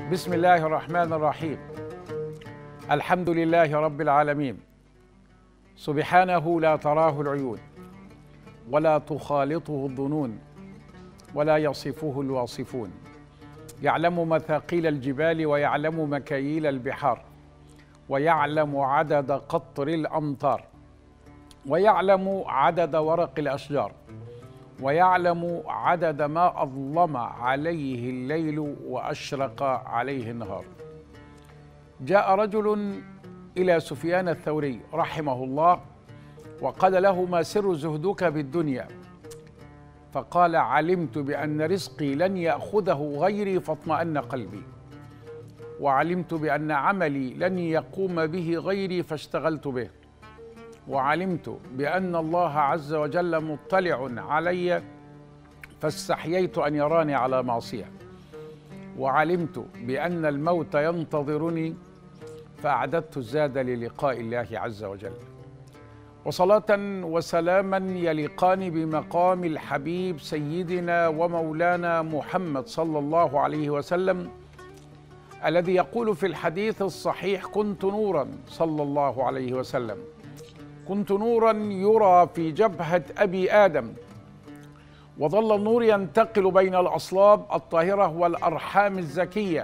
بسم الله الرحمن الرحيم الحمد لله رب العالمين سبحانه لا تراه العيون ولا تخالطه الظنون ولا يصفه الواصفون يعلم مثاقيل الجبال ويعلم مكاييل البحار ويعلم عدد قطر الامطار ويعلم عدد ورق الاشجار ويعلم عدد ما اظلم عليه الليل واشرق عليه النهار جاء رجل الى سفيان الثوري رحمه الله وقال له ما سر زهدك بالدنيا فقال علمت بان رزقي لن ياخذه غيري فاطمأن قلبي وعلمت بان عملي لن يقوم به غيري فاشتغلت به وعلمت بان الله عز وجل مطلع علي فاستحييت ان يراني على معصيه وعلمت بان الموت ينتظرني فاعددت الزاد للقاء الله عز وجل وصلاه وسلاما يليقان بمقام الحبيب سيدنا ومولانا محمد صلى الله عليه وسلم الذي يقول في الحديث الصحيح كنت نورا صلى الله عليه وسلم كنت نورا يرى في جبهه ابي ادم وظل النور ينتقل بين الاصلاب الطاهره والارحام الزكيه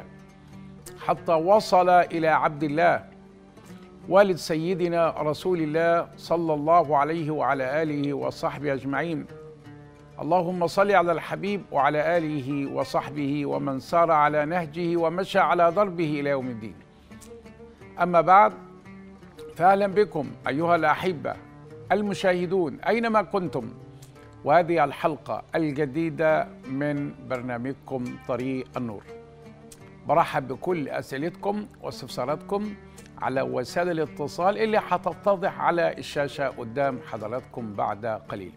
حتى وصل الى عبد الله والد سيدنا رسول الله صلى الله عليه وعلى اله وصحبه اجمعين اللهم صل على الحبيب وعلى اله وصحبه ومن سار على نهجه ومشى على دربه الى يوم الدين اما بعد فاهلا بكم ايها الاحبه المشاهدون اينما كنتم وهذه الحلقه الجديده من برنامجكم طريق النور برحب بكل اسئلتكم واستفساراتكم على وسائل الاتصال اللي هتتضح على الشاشه قدام حضراتكم بعد قليل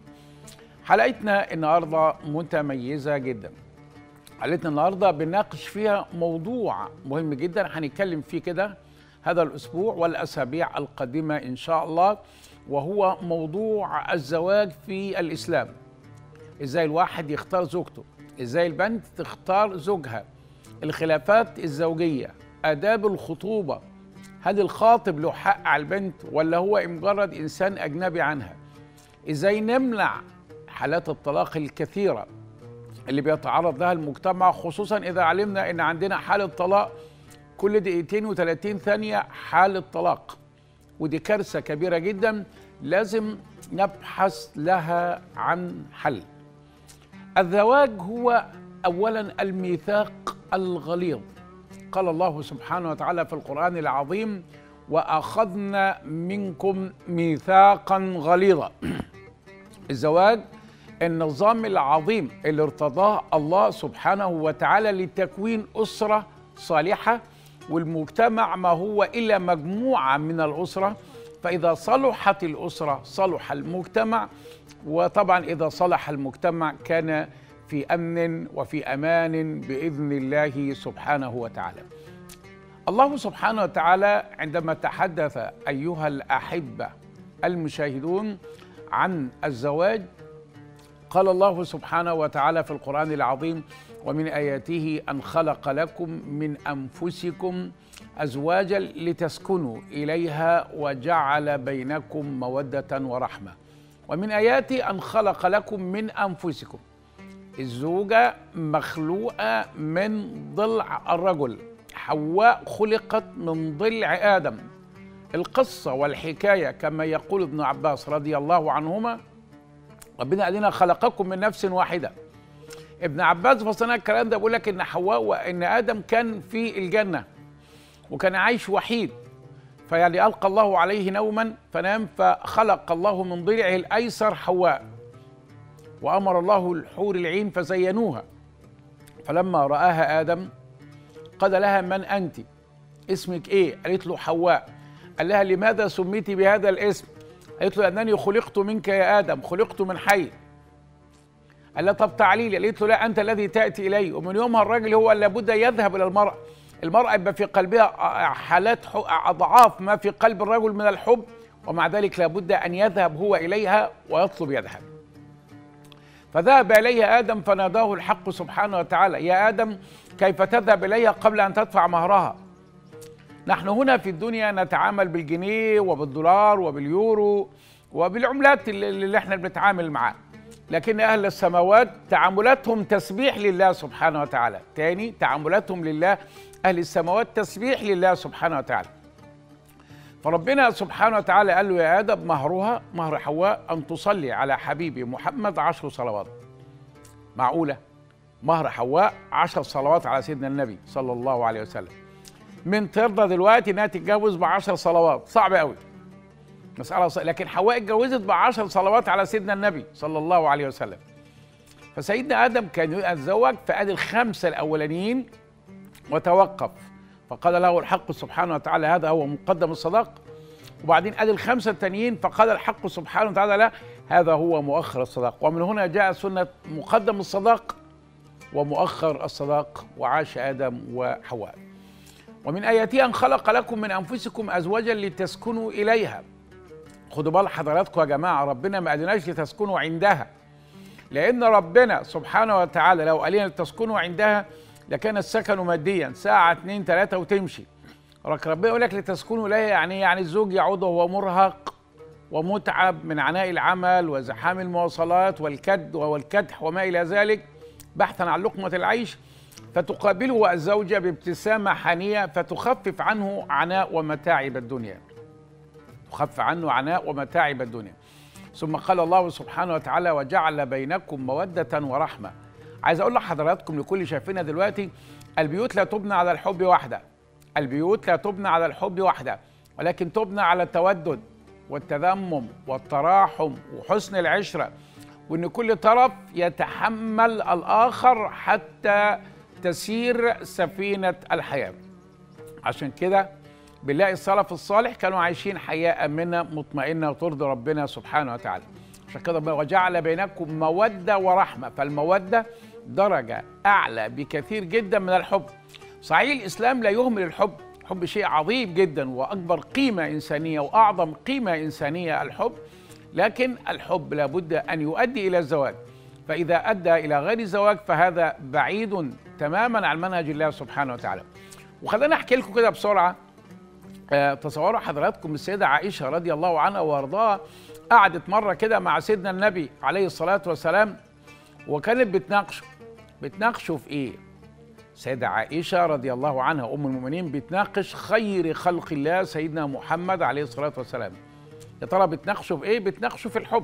حلقتنا النهارده متميزه جدا حلقتنا النهارده بنناقش فيها موضوع مهم جدا هنتكلم فيه كده هذا الاسبوع والاسابيع القادمه ان شاء الله وهو موضوع الزواج في الاسلام ازاي الواحد يختار زوجته ازاي البنت تختار زوجها الخلافات الزوجيه اداب الخطوبه هل الخاطب له حق على البنت ولا هو مجرد انسان اجنبي عنها ازاي نمنع حالات الطلاق الكثيره اللي بيتعرض لها المجتمع خصوصا اذا علمنا ان عندنا حاله طلاق كل دقيقتين و30 ثانيه حاله طلاق ودي كارثه كبيره جدا لازم نبحث لها عن حل الزواج هو اولا الميثاق الغليظ قال الله سبحانه وتعالى في القران العظيم واخذنا منكم ميثاقا غليظا الزواج النظام العظيم اللي ارتضاه الله سبحانه وتعالى لتكوين اسره صالحه والمجتمع ما هو الا مجموعه من الاسره فاذا صلحت الاسره صلح المجتمع وطبعا اذا صلح المجتمع كان في امن وفي امان باذن الله سبحانه وتعالى. الله سبحانه وتعالى عندما تحدث ايها الاحبه المشاهدون عن الزواج قال الله سبحانه وتعالى في القران العظيم ومن اياته ان خلق لكم من انفسكم ازواجا لتسكنوا اليها وجعل بينكم موده ورحمه ومن اياته ان خلق لكم من انفسكم الزوجه مخلوقه من ضلع الرجل حواء خلقت من ضلع ادم القصه والحكايه كما يقول ابن عباس رضي الله عنهما ربنا قال لنا خلقكم من نفس واحده ابن عباس فصلنا الكلام ده بيقول لك ان حواء وان ادم كان في الجنه وكان عايش وحيد فيعني القى الله عليه نوما فنام فخلق الله من ضلعه الايسر حواء وامر الله الحور العين فزينوها فلما راها ادم قال لها من انت اسمك ايه قالت له حواء قال لها لماذا سميت بهذا الاسم قالت له انني خلقت منك يا ادم خلقت من حي قال لها طب تعالي لي قالت له لا انت الذي تاتي الي ومن يومها الراجل هو لابد يذهب الى المراه المراه يبقى في قلبها حالات اضعاف ما في قلب الرجل من الحب ومع ذلك لابد ان يذهب هو اليها ويطلب يدها فذهب إليه آدم فناداه الحق سبحانه وتعالى يا آدم كيف تذهب إليها قبل أن تدفع مهرها نحن هنا في الدنيا نتعامل بالجنيه وبالدولار وباليورو وبالعملات اللي احنا بنتعامل معاها لكن أهل السماوات تعاملاتهم تسبيح لله سبحانه وتعالى تاني تعاملاتهم لله أهل السماوات تسبيح لله سبحانه وتعالى فربنا سبحانه وتعالى قال له يا آدم مهرها مهر حواء أن تصلي على حبيبي محمد عشر صلوات معقولة مهر حواء عشر صلوات على سيدنا النبي صلى الله عليه وسلم من ترضى دلوقتي انها تتجوز بعشر صلوات صعب قوي مسألة صعب. لكن حواء اتجوزت بعشر صلوات على سيدنا النبي صلى الله عليه وسلم فسيدنا آدم كان يتزوج فقال الخمسة الأولانيين وتوقف فقال له الحق سبحانه وتعالى هذا هو مقدم الصداق وبعدين قال الخمسة التانيين فقال الحق سبحانه وتعالى لا هذا هو مؤخر الصداق ومن هنا جاء سنة مقدم الصداق ومؤخر الصداق وعاش آدم وحواء ومن آياته أن خلق لكم من أنفسكم أزواجا لتسكنوا إليها خدوا بال حضراتكم يا جماعة ربنا ما قالناش لتسكنوا عندها لأن ربنا سبحانه وتعالى لو قال لنا لتسكنوا عندها لكان السكن ماديا ساعة اتنين تلاتة وتمشي ربنا يقول لك لتسكنوا إليها يعني يعني الزوج يعود وهو مرهق ومتعب من عناء العمل وزحام المواصلات والكد والكدح وما إلى ذلك بحثا عن لقمة العيش فتقابله الزوجة بابتسامة حنية فتخفف عنه عناء ومتاعب الدنيا تخفف عنه عناء ومتاعب الدنيا ثم قال الله سبحانه وتعالى وجعل بينكم مودة ورحمة عايز أقول لحضراتكم لكل شايفينها دلوقتي البيوت لا تبنى على الحب وحده البيوت لا تبنى على الحب وحده ولكن تبنى على التودد والتذمم والتراحم وحسن العشرة وإن كل طرف يتحمل الآخر حتى تسير سفينة الحياة عشان كده بنلاقي السلف الصالح كانوا عايشين حياة آمنة مطمئنة وترضي ربنا سبحانه وتعالى عشان كده وجعل بينكم مودة ورحمة فالمودة درجة أعلى بكثير جدا من الحب صحيح الإسلام لا يهمل الحب الحب شيء عظيم جدا وأكبر قيمة إنسانية وأعظم قيمة إنسانية الحب لكن الحب لابد أن يؤدي إلى الزواج فإذا أدى إلى غير الزواج فهذا بعيد تماما عن منهج الله سبحانه وتعالى وخلينا أحكي لكم كده بسرعة آه، تصوروا حضراتكم السيدة عائشة رضي الله عنها وارضاها قعدت مرة كده مع سيدنا النبي عليه الصلاة والسلام وكانت بتناقشه بتناقشه في ايه؟ سيدة عائشة رضي الله عنها أم المؤمنين بتناقش خير خلق الله سيدنا محمد عليه الصلاة والسلام يا ترى بتناقشه في ايه؟ بتناقشه في الحب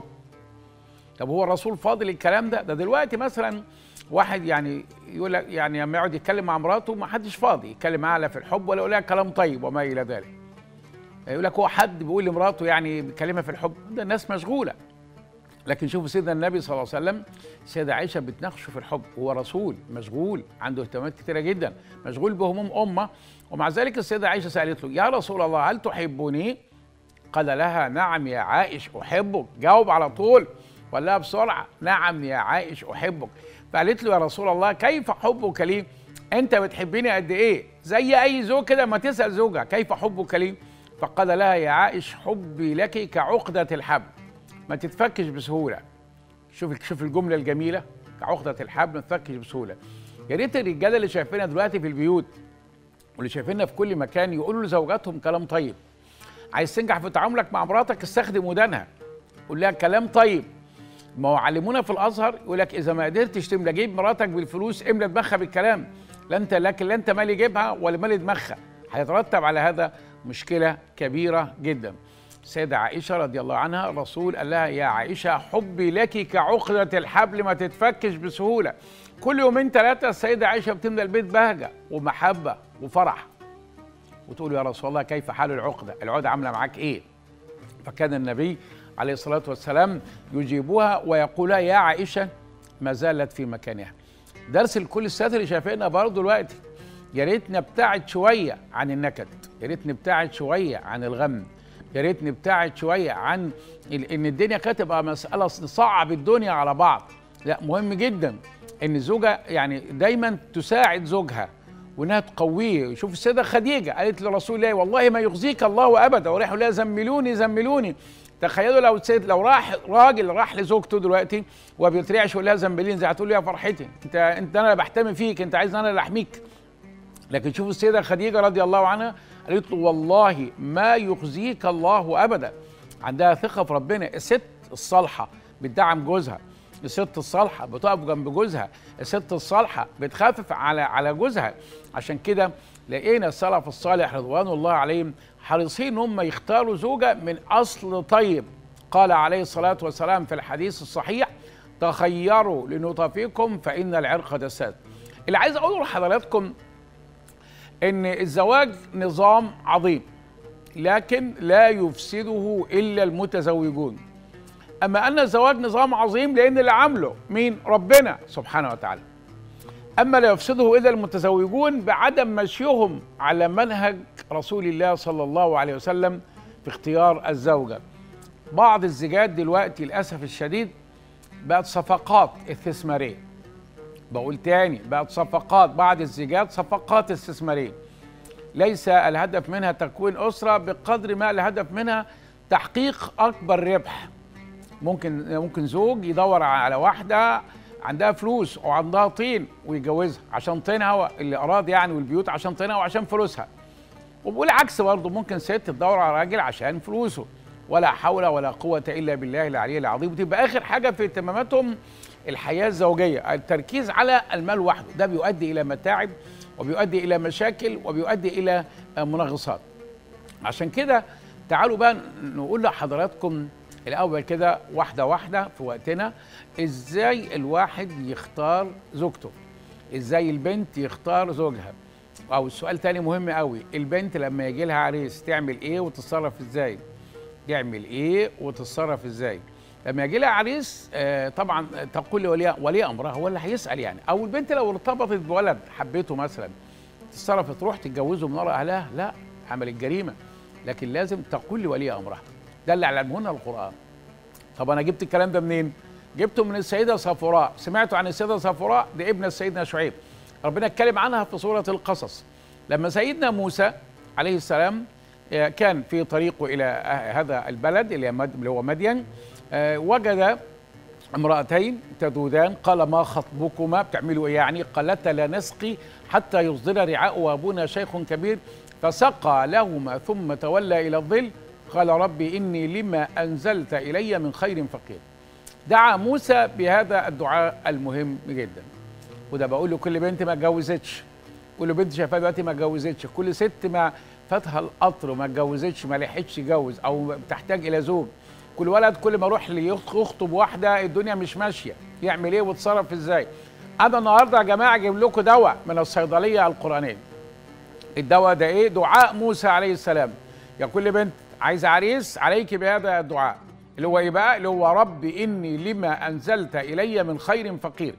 طب هو الرسول فاضل الكلام ده؟ ده دلوقتي مثلا واحد يعني يقول لك يعني لما يقعد يتكلم مع مراته ما حدش فاضي يتكلم معاها لا في الحب ولا يقول لها كلام طيب وما الى ذلك يقول لك هو حد بيقول لمراته يعني بيكلمها في الحب ده الناس مشغوله لكن شوفوا سيدنا النبي صلى الله عليه وسلم سيدة عائشة بتناقشه في الحب هو رسول مشغول عنده اهتمامات كثيرة جدا مشغول بهموم أمة ومع ذلك السيدة عائشة سألت له يا رسول الله هل تحبني قال لها نعم يا عائش أحبك جاوب على طول وقال لها بسرعة نعم يا عائش أحبك فقالت له يا رسول الله كيف حبك لي انت بتحبني قد ايه زي اي زوج كده ما تسال زوجها كيف حبك لي فقال لها يا عائش حبي لك كعقدة الحبل ما تتفكش بسهولة شوف شوف الجملة الجميلة كعقدة الحبل ما تتفكش بسهولة يا ريت الرجالة اللي شايفينها دلوقتي في البيوت واللي شايفينها في كل مكان يقولوا لزوجاتهم كلام طيب عايز تنجح في تعاملك مع مراتك استخدم ودانها قول لها كلام طيب ما هو علمونا في الازهر يقول لك اذا ما قدرتش تملى جيب مراتك بالفلوس املى دماغها بالكلام لا انت لكن لا انت مالي جيبها ولا مالي دماغها هيترتب على هذا مشكله كبيره جدا السيدة عائشة رضي الله عنها الرسول قال لها يا عائشة حبي لك كعقدة الحبل ما تتفكش بسهولة كل يومين ثلاثة السيدة عائشة بتملى البيت بهجة ومحبة وفرح وتقول يا رسول الله كيف حال العقدة العقدة عاملة معاك ايه فكان النبي عليه الصلاة والسلام يجيبها ويقولها يا عائشة ما زالت في مكانها درس لكل السادة اللي شايفينها برضه دلوقتي يا ريت نبتعد شوية عن النكد يا ريت نبتعد شوية عن الغم يا ريت نبتعد شوية عن ان الدنيا كانت تبقى مسألة صعب الدنيا على بعض لا مهم جدا ان الزوجة يعني دايما تساعد زوجها وانها تقويه شوف السيده خديجه قالت لرسول الله والله ما يخزيك الله ابدا وراحوا لها زملوني زملوني تخيلوا لو سيد لو راح راجل راح لزوجته دلوقتي وبيترعش يقول لها زنبلين زي هتقول له يا فرحتي انت انت انا بحتمي فيك انت عايز انا اللي احميك لكن شوفوا السيده خديجه رضي الله عنها قالت له والله ما يخزيك الله ابدا عندها ثقه في ربنا الست الصالحه بتدعم جوزها الست الصالحه بتقف جنب جوزها الست الصالحه بتخفف على على جوزها عشان كده لقينا السلف الصالح رضوان الله عليهم حريصين ان هم يختاروا زوجه من اصل طيب قال عليه الصلاه والسلام في الحديث الصحيح تخيروا لنطفيكم فان العرق دسات اللي عايز اقوله لحضراتكم ان الزواج نظام عظيم لكن لا يفسده الا المتزوجون اما ان الزواج نظام عظيم لان اللي عامله مين ربنا سبحانه وتعالى اما لا يفسده الا المتزوجون بعدم مشيهم على منهج رسول الله صلى الله عليه وسلم في اختيار الزوجه بعض الزيجات دلوقتي للاسف الشديد بقت صفقات استثماريه بقول تاني بقت صفقات بعض الزيجات صفقات استثماريه ليس الهدف منها تكوين اسره بقدر ما الهدف منها تحقيق اكبر ربح ممكن ممكن زوج يدور على واحده عندها فلوس او عندها طين ويتجوزها عشان طينها الاراضي يعني والبيوت عشان طينها وعشان فلوسها وبالعكس برضه ممكن ست تدور على راجل عشان فلوسه ولا حول ولا قوة إلا بالله العلي العظيم وتبقى آخر حاجة في اهتماماتهم الحياة الزوجية التركيز على المال وحده ده بيؤدي إلى متاعب وبيؤدي إلى مشاكل وبيؤدي إلى منغصات عشان كده تعالوا بقى نقول لحضراتكم الأول كده واحدة واحدة في وقتنا إزاي الواحد يختار زوجته إزاي البنت يختار زوجها أو السؤال تاني مهم قوي البنت لما يجي لها عريس تعمل إيه وتتصرف إزاي تعمل ايه وتتصرف ازاي لما يجي لها عريس آه طبعا تقول لولي ولي امرها هو اللي هيسال يعني او البنت لو ارتبطت بولد حبيته مثلا تتصرف تروح تتجوزه من وراء اهلها لا عملت جريمه لكن لازم تقول لولي امرها ده اللي علمهن القران طب انا جبت الكلام ده منين جبته من السيده صفوراء سمعتوا عن السيده صفوراء دي ابنه سيدنا شعيب ربنا اتكلم عنها في سوره القصص لما سيدنا موسى عليه السلام كان في طريقه الى هذا البلد اللي هو مدين وجد امرأتين تذودان قال ما خطبكما بتعملوا ايه يعني قالتا لا نسقي حتى يصدر رعاء وابونا شيخ كبير فسقى لهما ثم تولى الى الظل قال ربي اني لما انزلت الي من خير فقير دعا موسى بهذا الدعاء المهم جدا وده بقول لكل بنت ما اتجوزتش كل بنت شايفاها دلوقتي ما اتجوزتش كل ست ما فاتها القطر وما اتجوزتش ما لحقتش يتجوز او بتحتاج الى زوج كل ولد كل ما يروح يخطب واحده الدنيا مش ماشيه يعمل ايه ويتصرف ازاي انا النهارده يا جماعه اجيب لكم دواء من الصيدليه القرانيه الدواء ده ايه دعاء موسى عليه السلام يا كل بنت عايزه عريس عليك بهذا الدعاء اللي هو ايه بقى اللي هو رب اني لما انزلت الي من خير فقير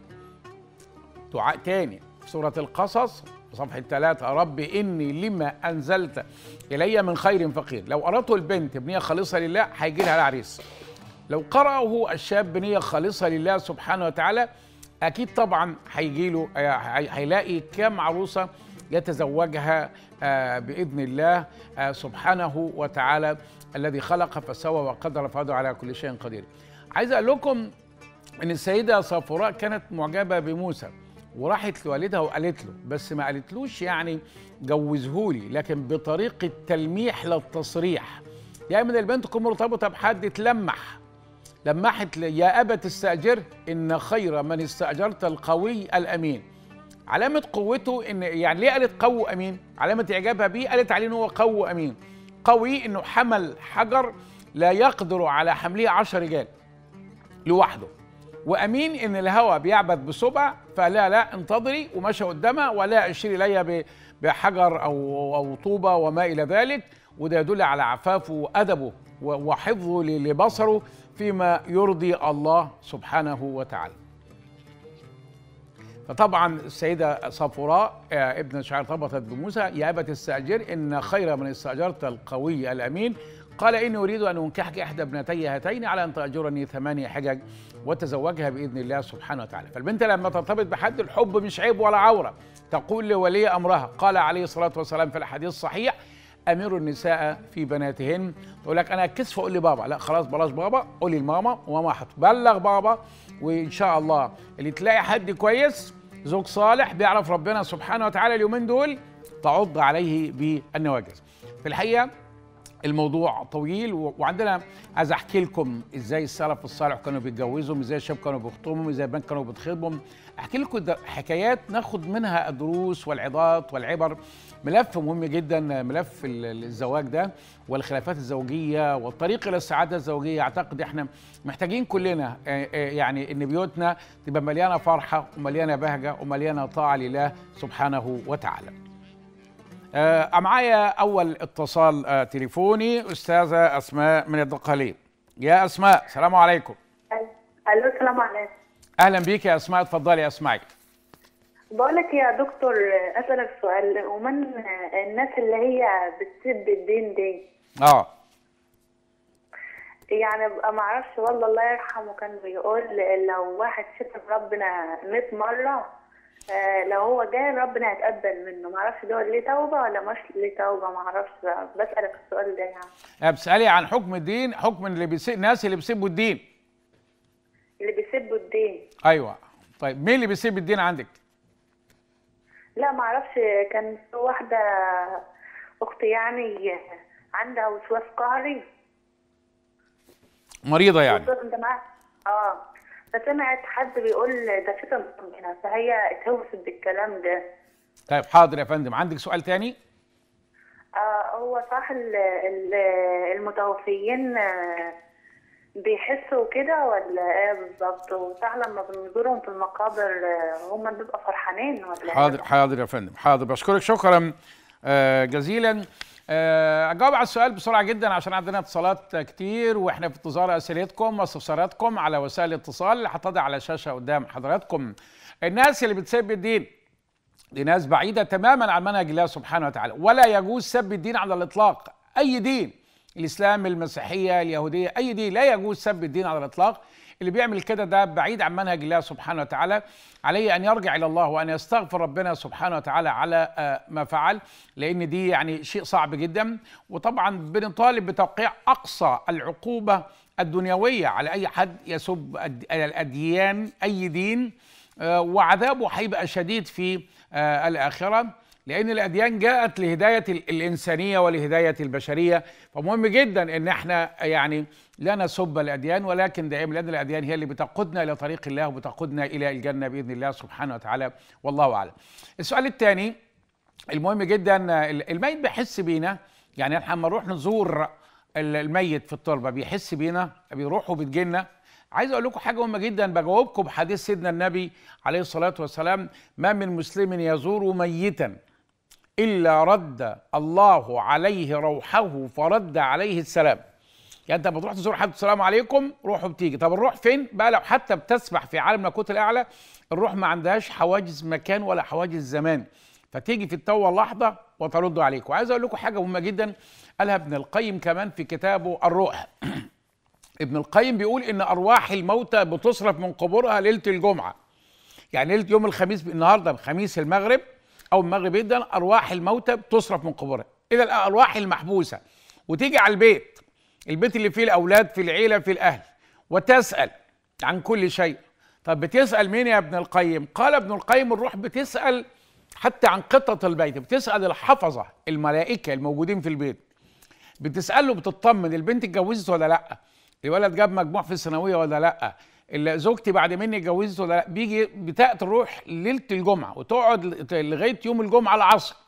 دعاء تاني في سوره القصص صفحة ثلاثة رب إني لما أنزلت إلي من خير فقير لو أردته البنت بنية خالصة لله هيجي لها العريس لو قرأه الشاب بنية خالصة لله سبحانه وتعالى أكيد طبعا هيجي له هيلاقي كام عروسة يتزوجها بإذن الله سبحانه وتعالى الذي خلق فسوى وقدر فهذا على كل شيء قدير عايز أقول لكم إن السيدة صفوراء كانت معجبة بموسى وراحت لوالدها وقالت له بس ما قالتلوش يعني جوزهولي لكن بطريقه تلميح للتصريح يعني من البنت تكون مرتبطه بحد تلمح لمحت يا ابا تستاجر ان خير من استاجرت القوي الامين علامه قوته ان يعني ليه قالت قوي امين علامه اعجابها بيه قالت عليه ان هو قوي امين قوي انه حمل حجر لا يقدر على حمله عشر رجال لوحده وامين ان الهوى بيعبث بسبع فلا لا انتظري ومشى قدامها ولا اشير الي بحجر او او طوبه وما الى ذلك وده يدل على عفافه وادبه وحفظه لبصره فيما يرضي الله سبحانه وتعالى. فطبعا السيده صفوراء ابن شعير ارتبطت بموسى يا ابا تستاجر ان خير من استاجرت القوي الامين قال إني أريد أن أنكحك إحدى ابنتي هاتين على أن تأجرني ثمانية حجج وتزوجها بإذن الله سبحانه وتعالى فالبنت لما ترتبط بحد الحب مش عيب ولا عورة تقول لولي أمرها قال عليه الصلاة والسلام في الحديث الصحيح امروا النساء في بناتهن تقول لك انا كسف اقول لبابا لا خلاص بلاش بابا قولي لماما وماما هتبلغ بابا وان شاء الله اللي تلاقي حد كويس زوج صالح بيعرف ربنا سبحانه وتعالى اليومين دول تعض عليه بالنواجذ في الحقيقه الموضوع طويل وعندنا عايز احكي لكم ازاي السلف الصالح كانوا بيتجوزوا ازاي الشباب كانوا بيخطبوا ازاي البنات كانوا بيتخطبوا احكي لكم حكايات ناخد منها الدروس والعظات والعبر ملف مهم جدا ملف الزواج ده والخلافات الزوجيه والطريق الى السعاده الزوجيه اعتقد احنا محتاجين كلنا يعني ان بيوتنا تبقى مليانه فرحه ومليانه بهجه ومليانه طاعه لله سبحانه وتعالى. آه معايا اول اتصال آه تليفوني استاذه اسماء من الدقهليه. يا اسماء السلام عليكم. الو السلام عليكم. اهلا بيك يا اسماء اتفضلي اسمعك. بقول لك يا دكتور اسالك سؤال ومن الناس اللي هي بتسب الدين دي اه يعني ابقى ما اعرفش والله الله يرحمه كان بيقول لو واحد شتم ربنا 100 مره آه لو هو جاي ربنا هيتقبل منه ما اعرفش ده ليه توبه ولا مش ليه توبه ما اعرفش بسالك السؤال ده يعني بتسالي عن حكم الدين حكم اللي بيسب الناس اللي بيسبوا الدين اللي بيسبوا الدين ايوه طيب مين اللي بيسب الدين عندك لا ما اعرفش كان في واحده اختي يعني عندها وسواس قهري مريضه يعني انت معاها اه فسمعت حد بيقول ده شتم ربنا فهي اتهوست بالكلام ده طيب حاضر يا فندم عندك سؤال تاني آه هو صح المتوفيين آه بيحسوا كده ولا ايه بالظبط وصح لما بنزورهم في المقابر هم بيبقوا فرحانين ولا حاضر حاضر يا فندم حاضر بشكرك شكرا آه جزيلا آه اجاوب على السؤال بسرعه جدا عشان عندنا اتصالات كتير واحنا في انتظار اسئلتكم واستفساراتكم على وسائل الاتصال اللي هتضع على الشاشه قدام حضراتكم الناس اللي بتسب الدين دي ناس بعيده تماما عن منهج الله سبحانه وتعالى ولا يجوز سب الدين على الاطلاق اي دين الاسلام المسيحيه اليهوديه اي دين لا يجوز سب الدين على الاطلاق اللي بيعمل كده ده بعيد عن منهج الله سبحانه وتعالى عليه ان يرجع الى الله وان يستغفر ربنا سبحانه وتعالى على ما فعل لان دي يعني شيء صعب جدا وطبعا بنطالب بتوقيع اقصى العقوبه الدنيويه على اي حد يسب الاديان اي دين وعذابه هيبقى شديد في الاخره لان الاديان جاءت لهدايه الانسانيه ولهدايه البشريه فمهم جدا ان احنا يعني لا نسب الاديان ولكن دائما لان الاديان هي اللي بتقودنا الى طريق الله وبتقودنا الى الجنه باذن الله سبحانه وتعالى والله اعلم. السؤال الثاني المهم جدا الميت بيحس بينا يعني احنا لما نروح نزور الميت في التربه بيحس بينا بيروح وبتجينا عايز اقول لكم حاجه مهمه جدا بجاوبكم بحديث سيدنا النبي عليه الصلاه والسلام ما من مسلم يزور ميتا الا رد الله عليه روحه فرد عليه السلام يعني انت بتروح تزور حد السلام عليكم روحه بتيجي طب الروح فين بقى لو حتى بتسبح في عالم الملكوت الاعلى الروح ما عندهاش حواجز مكان ولا حواجز زمان فتيجي في التو لحظه وترد عليك وعايز اقول لكم حاجه مهمه جدا قالها ابن القيم كمان في كتابه الروح ابن القيم بيقول ان ارواح الموتى بتصرف من قبورها ليله الجمعه يعني ليله يوم الخميس النهارده خميس المغرب او المغرب جدا ارواح الموتى بتصرف من قبورها الى الارواح المحبوسه وتيجي على البيت البيت اللي فيه الاولاد في العيله في الاهل وتسال عن كل شيء طب بتسال مين يا ابن القيم قال ابن القيم الروح بتسال حتى عن قطه البيت بتسال الحفظه الملائكه الموجودين في البيت بتساله بتطمن البنت اتجوزت ولا لا الولد جاب مجموع في الثانويه ولا لا اللي زوجتي بعد مني اتجوزت ولا لا بيجي بتاتي الروح ليله الجمعه وتقعد لغايه يوم الجمعه العصر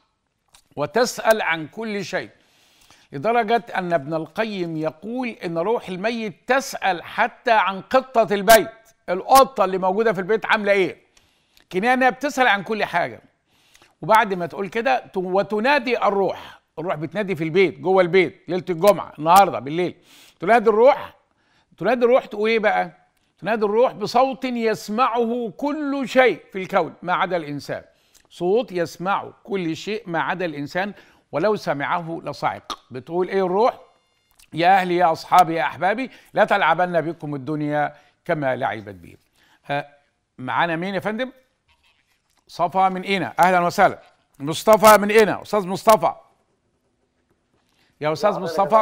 وتسال عن كل شيء لدرجه ان ابن القيم يقول ان روح الميت تسال حتى عن قطه البيت القطه اللي موجوده في البيت عامله ايه كنانه بتسال عن كل حاجه وبعد ما تقول كده وتنادي الروح الروح بتنادي في البيت جوه البيت ليله الجمعه النهارده بالليل تنادي الروح تنادي الروح تقول ايه بقى تنادي الروح بصوت يسمعه كل شيء في الكون ما عدا الانسان صوت يسمعه كل شيء ما عدا الانسان ولو سمعه لصعق بتقول ايه الروح يا اهلي يا اصحابي يا احبابي لا تلعبن بكم الدنيا كما لعبت بي معانا مين يا فندم صفا من اينا اهلا وسهلا مصطفى من اينا استاذ مصطفى يا استاذ مصطفى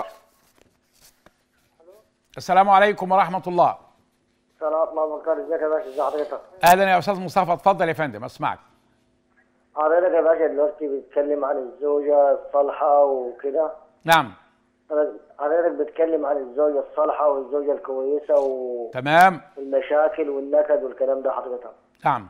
السلام عليكم ورحمه الله السلام الله وبركاته ازيك يا باشا ازي حضرتك اهلا يا استاذ مصطفى اتفضل يا فندم اسمعك حضرتك يا باشا دلوقتي بتتكلم عن الزوجة الصالحة وكده نعم حضرتك بتتكلم عن الزوجة الصالحة والزوجة الكويسة و- تمام والمشاكل والنكد والكلام ده حضرتك نعم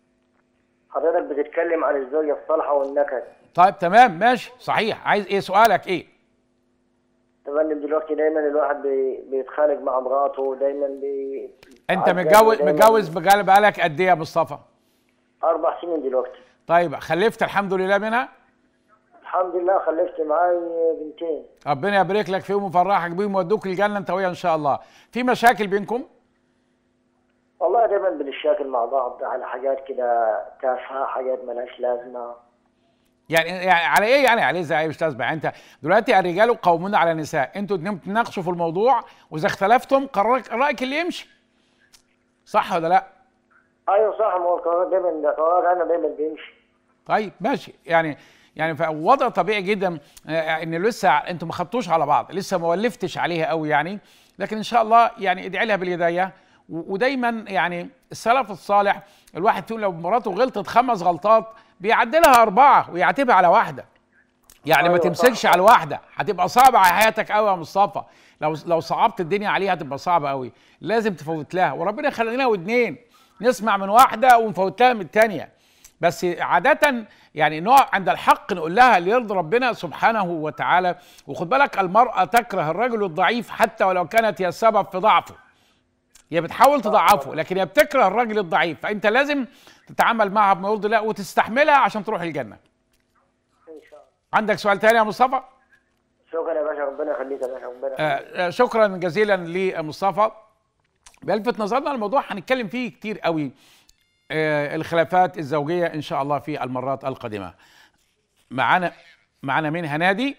حضرتك بتتكلم عن الزوجة الصالحة والنكد طيب تمام ماشي صحيح عايز ايه سؤالك ايه طبعا دلوقتي دايما الواحد بي- بيتخانق مع مراته دايما بي انت عجبني متجوز دايماً. متجوز بقال- بقالك قد ايه يا مصطفى أربع سنين دلوقتي طيب خلفت الحمد لله منها الحمد لله خلفت معاي بنتين ربنا يبارك لك فيهم ويفرحك بيهم ويودوك الجنه انت وهي ان شاء الله في مشاكل بينكم والله دايما بنشاكل مع بعض على حاجات كده تافهة حاجات ملهاش لازمة يعني يعني على ايه يعني عليه زي ايه مش لازمه يعني انت دلوقتي الرجال قوامون على النساء انتوا اتنين بتناقشوا في الموضوع واذا اختلفتم قرارك رايك اللي يمشي صح ولا لا ايوه صح ما هو القرار دايما قرار انا دايما بيمشي طيب ماشي يعني يعني فوضع طبيعي جدا آه، ان لسه انتوا ما خدتوش على بعض لسه ما ولفتش عليها قوي يعني لكن ان شاء الله يعني ادعي لها بالهدايه و- ودايما يعني السلف الصالح الواحد فيهم لو مراته غلطت خمس غلطات بيعدلها اربعه ويعتبها على واحده يعني ما أيوة تمسكش صح. على واحده هتبقى صعبه على حياتك قوي يا مصطفى لو لو صعبت الدنيا عليها هتبقى صعبه قوي لازم تفوت لها وربنا يخلينا ودنين نسمع من واحده ونفوت لها من الثانيه بس عادة يعني نوع عند الحق نقول لها اللي يرضي ربنا سبحانه وتعالى وخد بالك المرأة تكره الرجل الضعيف حتى ولو كانت هي السبب في ضعفه هي بتحاول تضعفه لكن هي بتكره الراجل الضعيف فانت لازم تتعامل معها بما يرضي الله وتستحملها عشان تروح الجنة ان شاء الله عندك سؤال تاني يا مصطفى؟ شكرا يا باشا ربنا يخليك يا باشا ربنا يخليك. آه، آه، شكرا جزيلا لمصطفى بيلفت نظرنا الموضوع هنتكلم فيه كتير قوي آه، الخلافات الزوجيه ان شاء الله في المرات القادمه معانا معانا مين هنادي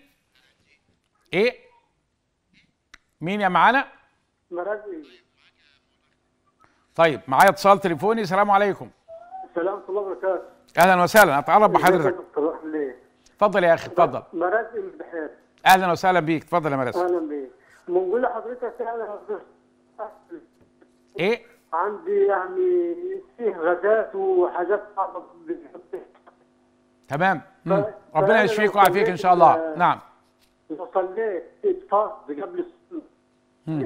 ايه مين يا معانا مرازي طيب معايا اتصال تليفوني السلام عليكم السلام ورحمه الله وبركاته اهلا وسهلا اتعرف بحضرتك تروح ليه اتفضل يا اخي اتفضل مرازي من بحير اهلا وسهلا بيك اتفضل يا مرس اهلا بيك بنقول لحضرتك انا ايه عندي يعني فيه غازات وحاجات صعبه بنحطها. تمام مم. ف- ربنا فأنا يشفيك لو ويعافيك ان شاء الله صليت ال- نعم لو صليت فرض قبل الصلاه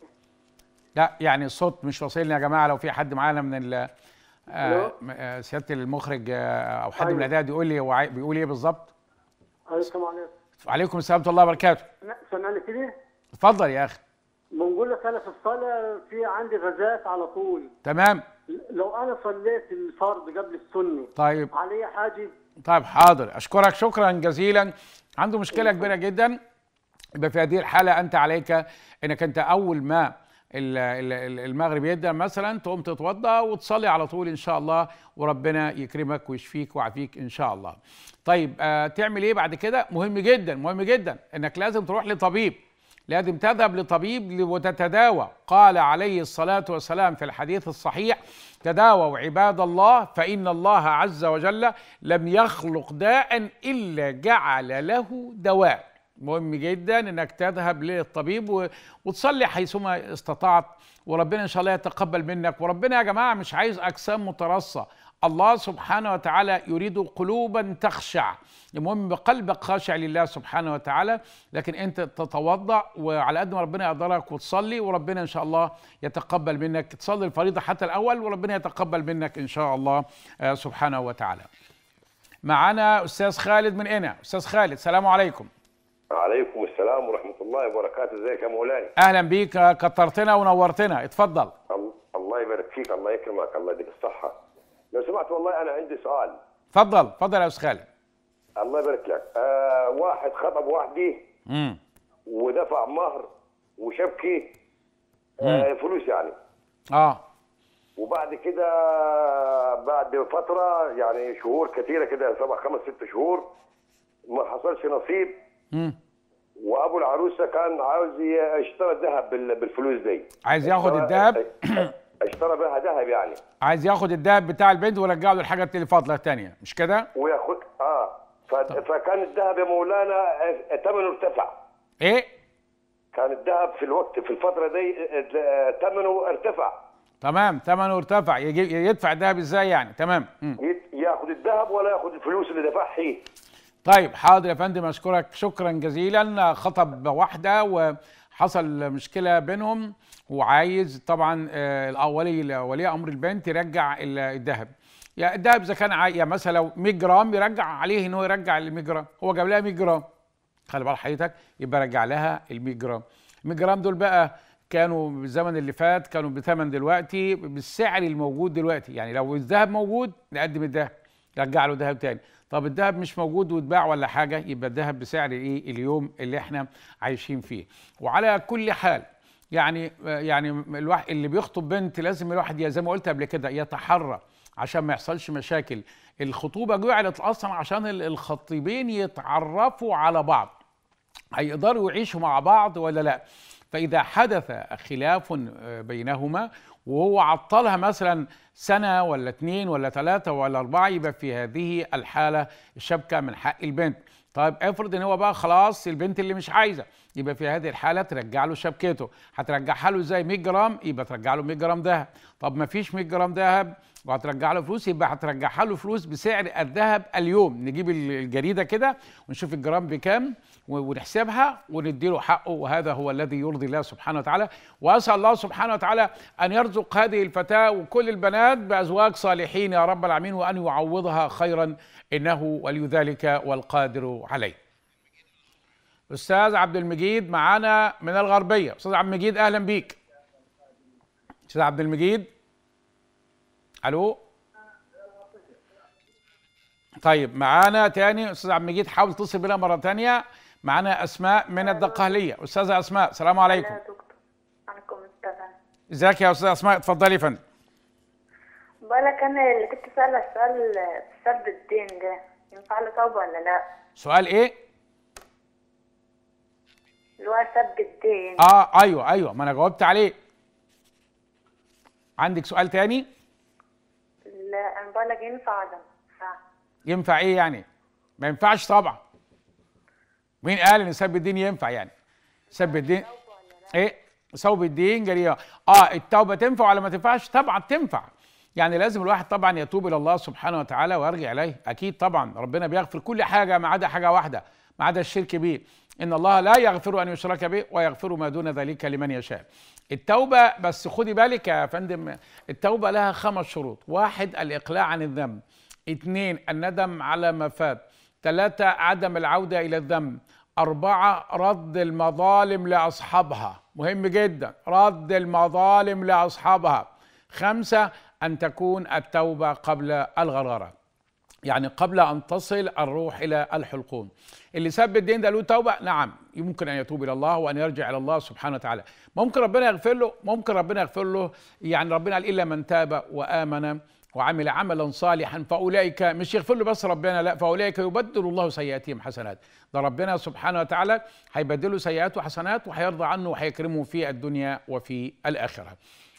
لا يعني الصوت مش واصلني يا جماعه لو في حد معانا من ال آه، ألو؟ م- آه، سياده المخرج آه، او حد من أيوة. الاعداد يقول لي هو عاي- بيقول ايه بالظبط السلام عليكم وعليكم السلام ورحمه الله وبركاته سمعني كده اتفضل يا اخي بنقول لك انا في الصلاه في عندي غازات على طول تمام لو انا صليت الفرض قبل السنه طيب علي حاجه طيب حاضر اشكرك شكرا جزيلا عنده مشكله كبيره جدا يبقى في هذه الحاله انت عليك انك انت اول ما ال- ال- ال- المغرب يبدا مثلا تقوم تتوضا وتصلي على طول ان شاء الله وربنا يكرمك ويشفيك ويعافيك ان شاء الله. طيب آه تعمل ايه بعد كده؟ مهم جدا مهم جدا انك لازم تروح لطبيب لازم تذهب لطبيب وتتداوى قال عليه الصلاة والسلام في الحديث الصحيح تداووا عباد الله فإن الله عز وجل لم يخلق داء إلا جعل له دواء مهم جدا انك تذهب للطبيب و- وتصلي حيثما استطعت وربنا ان شاء الله يتقبل منك وربنا يا جماعه مش عايز اجسام مترصه الله سبحانه وتعالى يريد قلوبا تخشع المهم بقلبك خاشع لله سبحانه وتعالى لكن انت تتوضا وعلى قد ما ربنا يقدرك وتصلي وربنا ان شاء الله يتقبل منك تصلي الفريضه حتى الاول وربنا يتقبل منك ان شاء الله آه، سبحانه وتعالى معنا استاذ خالد من هنا استاذ خالد السلام عليكم عليكم السلام ورحمة الله وبركاته ازيك يا مولاي اهلا بيك آه، كترتنا ونورتنا اتفضل ال- الله يبارك فيك الله يكرمك الله يديك الصحة لو سمحت والله أنا عندي سؤال اتفضل اتفضل يا استاذ خالد الله يبارك لك آه واحد خطب واحدة امم ودفع مهر وشبكة آه فلوس يعني اه وبعد كده بعد فترة يعني شهور كثيرة كده سبع خمس ست شهور ما حصلش نصيب امم وابو العروسه كان عاوز ي- اشترى الذهب بال- بالفلوس دي عايز ياخد اشترى- الذهب اشترى بها ذهب يعني عايز ياخد الذهب بتاع البنت ويرجع له الحاجه اللي فاضله الثانيه مش كده وياخد اه ف... فكان الذهب يا مولانا ثمنه ارتفع ايه كان الذهب في الوقت في الفتره دي آه، ثمنه ارتفع تمام ثمنه ارتفع يجي يدفع الذهب ازاي يعني تمام مم. يت- ياخد الذهب ولا ياخد الفلوس اللي دفعها هي طيب حاضر يا فندم اشكرك شكرا جزيلا خطب واحده وحصل مشكله بينهم وعايز طبعا آه، الاولي ولي امر البنت يرجع ال- الذهب يا الذهب اذا كان عاي- يعني مثلا لو 100 جرام يرجع عليه ان هو يرجع ال 100 جرام هو جاب لها 100 جرام خلي بال حضرتك يبقى رجع لها ال 100 جرام ال 100 جرام دول بقى كانوا بالزمن اللي فات كانوا بثمن دلوقتي بالسعر الموجود دلوقتي يعني لو الذهب موجود نقدم الذهب يرجع له ذهب تاني طب الذهب مش موجود واتباع ولا حاجه يبقى الذهب بسعر ايه اليوم اللي احنا عايشين فيه وعلى كل حال يعني يعني الواحد اللي بيخطب بنت لازم الواحد يا زي ما قلت قبل كده يتحرى عشان ما يحصلش مشاكل الخطوبه جعلت اصلا عشان ال- الخطيبين يتعرفوا على بعض هيقدروا يعيشوا مع بعض ولا لا فإذا حدث خلاف بينهما وهو عطلها مثلا سنة ولا اتنين ولا ثلاثة ولا أربعة يبقى في هذه الحالة الشبكة من حق البنت طيب افرض ان هو بقى خلاص البنت اللي مش عايزه يبقى في هذه الحاله ترجع له شبكته هترجعها له ازاي 100 جرام يبقى ترجع له 100 جرام ذهب طب ما فيش 100 جرام ذهب وهترجع له فلوس يبقى هترجعها له فلوس بسعر الذهب اليوم نجيب الجريده كده ونشوف الجرام بكام و- ونحسبها ونديله حقه وهذا هو الذي يرضي الله سبحانه وتعالى واسال الله سبحانه وتعالى ان يرزق هذه الفتاه وكل البنات بازواج صالحين يا رب العالمين وان يعوضها خيرا انه ولي ذلك والقادر عليه. استاذ عبد المجيد معانا من الغربيه، استاذ عبد المجيد اهلا بيك. استاذ عبد المجيد الو طيب معانا تاني استاذ عبد المجيد حاول تتصل بنا مره تانية معانا اسماء من الدقهليه استاذه اسماء السلام عليكم يا دكتور عليكم السلام ازيك يا استاذه اسماء اتفضلي يا فندم بقولك انا اللي كنت سألة السؤال في سد الدين ده ينفع له توبة ولا لا؟ سؤال ايه اللي هو سد الدين اه ايوه ايوه ما انا جاوبت عليه عندك سؤال تاني لا انا بقولك ينفع ولا ما ينفع؟ ينفع ايه يعني ما ينفعش طبعا مين قال ان سب الدين ينفع يعني سب الدين ايه سوب الدين جريمه اه التوبه تنفع ولا ما تنفعش طبعا تنفع يعني لازم الواحد طبعا يتوب الى الله سبحانه وتعالى ويرجع اليه اكيد طبعا ربنا بيغفر كل حاجه ما عدا حاجه واحده ما عدا الشرك به ان الله لا يغفر ان يشرك به ويغفر ما دون ذلك لمن يشاء التوبه بس خدي بالك يا فندم التوبه لها خمس شروط واحد الاقلاع عن الذنب اثنين الندم على ما فات ثلاثة عدم العودة إلى الذنب أربعة رد المظالم لأصحابها مهم جدا رد المظالم لأصحابها خمسة أن تكون التوبة قبل الغرغرة يعني قبل أن تصل الروح إلى الحلقوم اللي سب الدين ده له توبة نعم يمكن أن يتوب إلى الله وأن يرجع إلى الله سبحانه وتعالى ممكن ربنا يغفر له ممكن ربنا يغفر له يعني ربنا قال إلا من تاب وآمن وعمل عملا صالحا فاولئك مش يغفر له بس ربنا لا فاولئك يبدل الله سيئاتهم حسنات ده ربنا سبحانه وتعالى هيبدله سيئاته حسنات وهيرضى عنه وهيكرمه في الدنيا وفي الاخره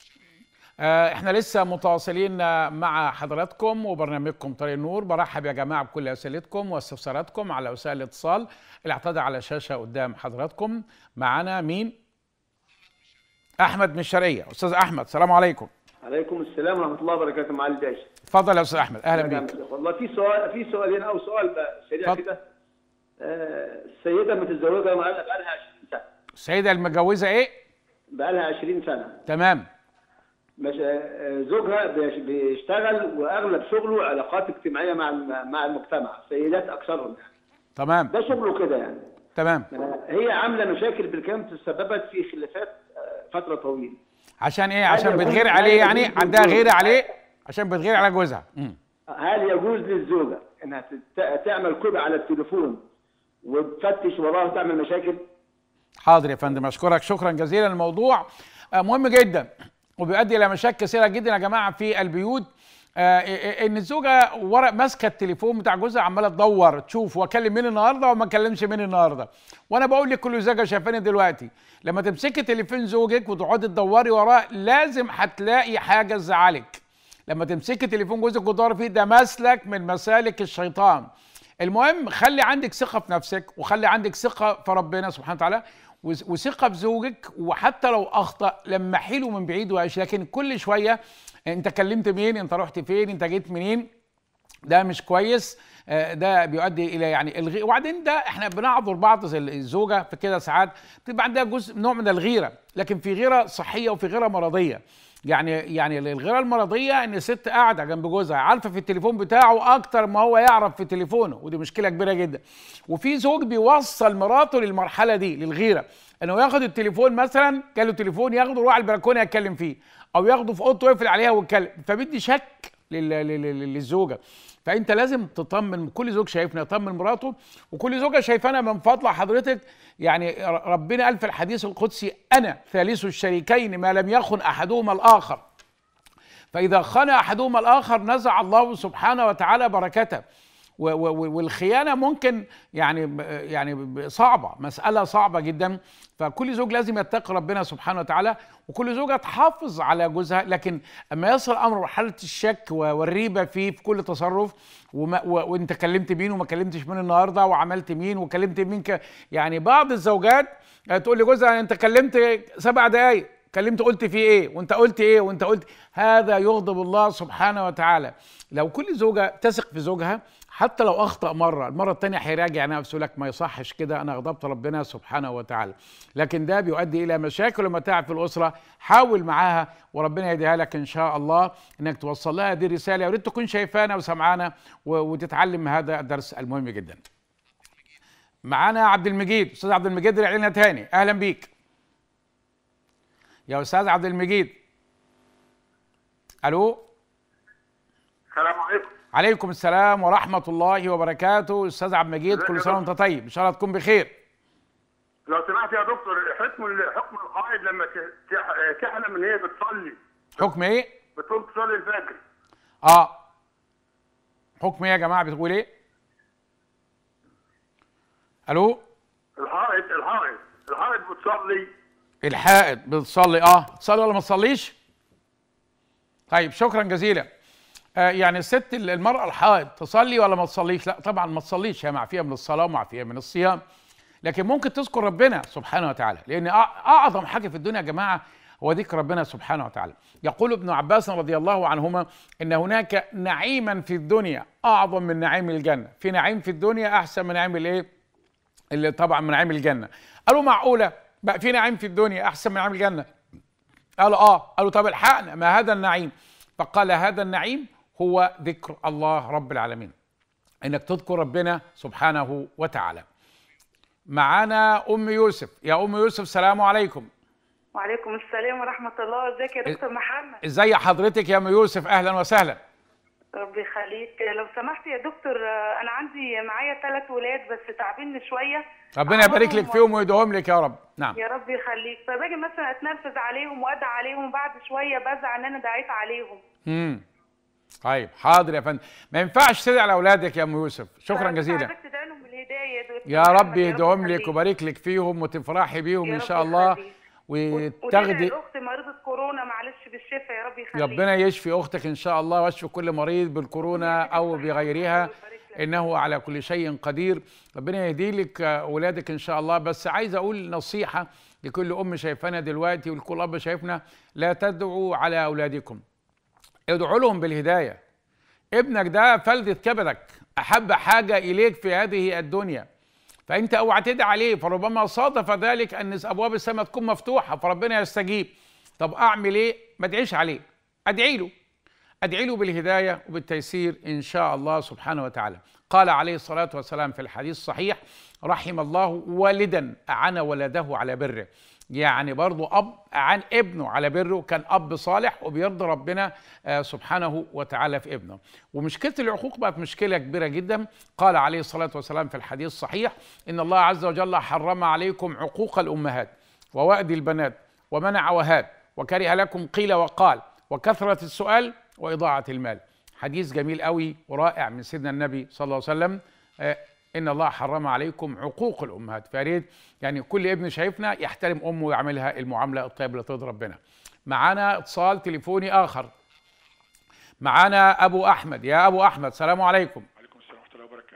آه، احنا لسه متواصلين آه، مع حضراتكم وبرنامجكم طريق النور برحب يا جماعه بكل اسئلتكم واستفساراتكم على وسائل الاتصال اللي اعتدى على الشاشه قدام حضراتكم معانا مين احمد من الشرقيه استاذ احمد السلام عليكم عليكم السلام ورحمه الله وبركاته معالي الباشا اتفضل يا استاذ احمد اهلا بيك والله في سؤال في سؤالين او سؤال بقى سريع اتفضل. كده آه، السيده متزوجه بقى لها 20 سنه السيده المتجوزه ايه بقى لها 20 سنه تمام مش آه، زوجها بيش- بيشتغل واغلب شغله علاقات اجتماعيه مع الم- مع المجتمع سيدات اكثرهم يعني تمام ده شغله كده يعني تمام هي عامله مشاكل بالكامل تسببت في خلافات آه، فتره طويله عشان ايه عشان يجوز- بتغير هل عليه يعني يجوز عندها للزوج- غيره عليه عشان بتغير على جوزها مم. هل يجوز للزوجه انها تت- تعمل كده على التليفون وتفتش وراه وتعمل مشاكل حاضر يا فندم اشكرك شكرا جزيلا الموضوع آه، مهم جدا وبيؤدي الى مشاكل كثيره جدا يا جماعه في البيوت آه، ان الزوجه ورق ماسكه التليفون بتاع جوزها عماله تدور تشوف هو كلم مين النهارده وما كلمش مين النهارده وانا بقول لكل زوجه شايفاني دلوقتي لما تمسكي تليفون زوجك وتقعدي تدوري وراه لازم هتلاقي حاجه تزعلك لما تمسكي تليفون جوزك وتدوري فيه ده مسلك من مسالك الشيطان المهم خلي عندك ثقه في نفسك وخلي عندك ثقه في ربنا سبحانه وتعالى وس- وثقه في زوجك وحتى لو اخطا لمحي له من بعيد وإيش لكن كل شويه انت كلمت مين انت رحت فين انت جيت منين ده مش كويس آه، ده بيؤدي الى يعني الغي وبعدين ده احنا بنعذر بعض زي الزوجه في كده ساعات بتبقى عندها جزء نوع من الغيره لكن في غيره صحيه وفي غيره مرضيه يعني يعني الغيره المرضيه ان الست قاعده جنب جوزها عارفه في التليفون بتاعه اكتر ما هو يعرف في تليفونه ودي مشكله كبيره جدا وفي زوج بيوصل مراته للمرحله دي للغيره انه ياخد التليفون مثلا جاله تليفون ياخده يروح على البلكونه يتكلم فيه او ياخده في اوضته يقفل عليها ويتكلم فبيدي شك لل- لل- لل- للزوجه فانت لازم تطمن كل زوج شايفنا يطمن مراته وكل زوجه شايفانا من فضل حضرتك يعني ر- ربنا قال في الحديث القدسي انا ثالث الشريكين ما لم يخن احدهما الاخر فإذا خان أحدهما الآخر نزع الله سبحانه وتعالى بركته و- و- والخيانة ممكن يعني يعني صعبة مسألة صعبة جدا فكل زوج لازم يتقي ربنا سبحانه وتعالى وكل زوجة تحافظ على جوزها لكن أما يصل الأمر مرحلة الشك والريبة فيه في كل تصرف وما و- وأنت كلمت مين وما كلمتش مين النهاردة وعملت مين وكلمت مين ك... يعني بعض الزوجات تقول لجوزها أنت كلمت سبع دقايق كلمت قلت فيه ايه وانت قلت ايه وانت قلت هذا يغضب الله سبحانه وتعالى لو كل زوجه تثق في زوجها حتى لو اخطا مره المره الثانيه هيراجع نفسه لك ما يصحش كده انا غضبت ربنا سبحانه وتعالى لكن ده بيؤدي الى مشاكل ومتاعب في الاسره حاول معاها وربنا يهديها لك ان شاء الله انك توصل لها هذه الرساله يا ريت تكون شايفانا وسمعانا و- وتتعلم هذا الدرس المهم جدا معانا عبد المجيد استاذ عبد المجيد رجع لنا تاني اهلا بيك يا استاذ عبد المجيد الو السلام عليكم عليكم السلام ورحمه الله وبركاته استاذ عبد المجيد ازيك كل يا سنه وانت دكتور؟ طيب ان شاء الله تكون بخير لو سمحت يا دكتور حكم حكم الحائض لما ت- تح- تحلم ان هي بتصلي حكم ايه بتقوم تصلي الفجر اه حكم ايه يا جماعه بتقول ايه الو الحائض الحائض الحائض بتصلي الحائط بتصلي اه تصلي ولا ما تصليش طيب شكرا جزيلا آه يعني الست ال- المرأة الحائض تصلي ولا ما تصليش لا طبعا ما تصليش هي معفية من الصلاة ومعفية من الصيام لكن ممكن تذكر ربنا سبحانه وتعالى لأن أع- أعظم حاجة في الدنيا يا جماعة هو ذكر ربنا سبحانه وتعالى يقول ابن عباس رضي الله عنهما ان هناك نعيما في الدنيا اعظم من نعيم الجنه في نعيم في الدنيا احسن من نعيم الايه اللي طبعا من نعيم الجنه قالوا معقوله بقى في نعيم في الدنيا احسن من نعيم الجنه قالوا اه قالوا طب الحقنا ما هذا النعيم فقال هذا النعيم هو ذكر الله رب العالمين انك تذكر ربنا سبحانه وتعالى معانا ام يوسف يا ام يوسف سلام عليكم وعليكم السلام ورحمة الله ازيك يا دكتور محمد ازي حضرتك يا ام يوسف اهلا وسهلا ربي يخليك لو سمحت يا دكتور آه، انا عندي معايا ثلاث ولاد بس تعبيني شوية ربنا يبارك لك أعمارهم- فيهم ويدوهم لك يا رب نعم يا رب يخليك فباجي مثلا اتنرفز عليهم وادعي عليهم وبعد شوية بزعل ان انا دعيت عليهم امم طيب حاضر يا فندم ما ينفعش تدعي على اولادك يا ام يوسف شكرا جزيلا عايزك تدعي لهم بالهداية يا دكتور يا محمد، رب يهديهم لك يخليك. ويبارك لك فيهم وتفرحي بيهم يا ان رب شاء الله يخليك. وتاخدي الاخت مريضة كورونا معلش بالشفاء يا رب يخليك ربنا يشفي اختك ان شاء الله ويشفي كل مريض بالكورونا او بغيرها انه على كل شيء قدير ربنا يهدي لك اولادك ان شاء الله بس عايز اقول نصيحه لكل ام شايفانا دلوقتي ولكل اب شايفنا لا تدعوا على اولادكم ادعوا لهم بالهدايه ابنك ده فلذة كبدك احب حاجه اليك في هذه الدنيا فانت اوعى تدعي عليه فربما صادف ذلك ان ابواب السماء تكون مفتوحه فربنا يستجيب طب اعمل ايه ما ادعيش عليه ادعي له ادعي له بالهدايه وبالتيسير ان شاء الله سبحانه وتعالى قال عليه الصلاه والسلام في الحديث الصحيح رحم الله والدا اعان ولده على بره يعني برضو اب اعان ابنه على بره كان اب صالح وبيرضي ربنا آه، سبحانه وتعالى في ابنه ومشكله العقوق بقت مشكله كبيره جدا قال عليه الصلاه والسلام في الحديث الصحيح ان الله عز وجل حرم عليكم عقوق الامهات ووأد البنات ومنع وهات وكره لكم قيل وقال وكثرة السؤال وإضاعة المال حديث جميل قوي ورائع من سيدنا النبي صلى الله عليه وسلم آه، إن الله حرم عليكم عقوق الأمهات فياريت يعني كل ابن شايفنا يحترم أمه ويعملها المعاملة الطيبة اللي ترضي ربنا معانا اتصال تليفوني آخر معانا أبو أحمد يا أبو أحمد سلام عليكم عليكم السلام ورحمه الله وبركاته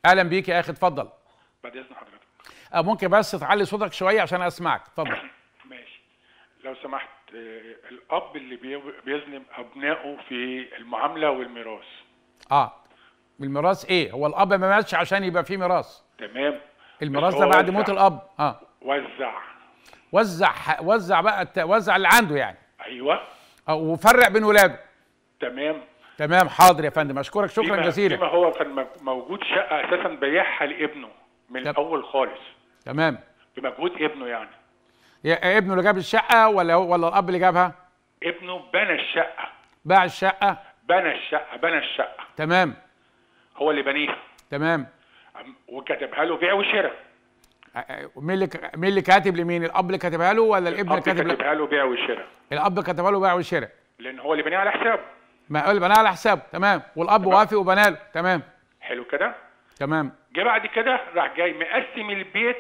اهلا بيك يا اخي اتفضل بعد اذن حضرتك آه، ممكن بس تعلي صوتك شويه عشان اسمعك اتفضل ماشي لو سمحت آه، الاب اللي بي- بيظلم ابنائه في المعامله والميراث اه الميراث ايه هو الاب ما ماتش عشان يبقى فيه ميراث تمام الميراث بس ده هو بعد وزع- موت الاب اه وزع وزع ح- وزع بقى الت- وزع اللي عنده يعني ايوه آه، وفرق بين ولاده تمام تمام حاضر يا فندم اشكرك شكرا فيما- جزيلا فيما هو كان م- موجود شقه اساسا بيعها لابنه من طب. الاول خالص تمام بمجهود ابنه يعني يا ابنه اللي جاب الشقه ولا هو ولا الاب اللي جابها ابنه بنى الشقه باع الشقه بنى الشقه بنى الشقه تمام هو اللي بنيها تمام عم- وكتبها له بيع وشراء آه، آه، مين اللي ك- مين اللي كاتب لمين الاب اللي كاتبها له ولا الابن اللي الاب كاتب له كتبها له بيع وشراء الاب كتبها له بيع وشراء لان هو اللي بنيها على حسابه ما قال بناها على حسابه تمام والاب وافق وبنى له تمام حلو كده تمام جه بعد كده راح جاي مقسم البيت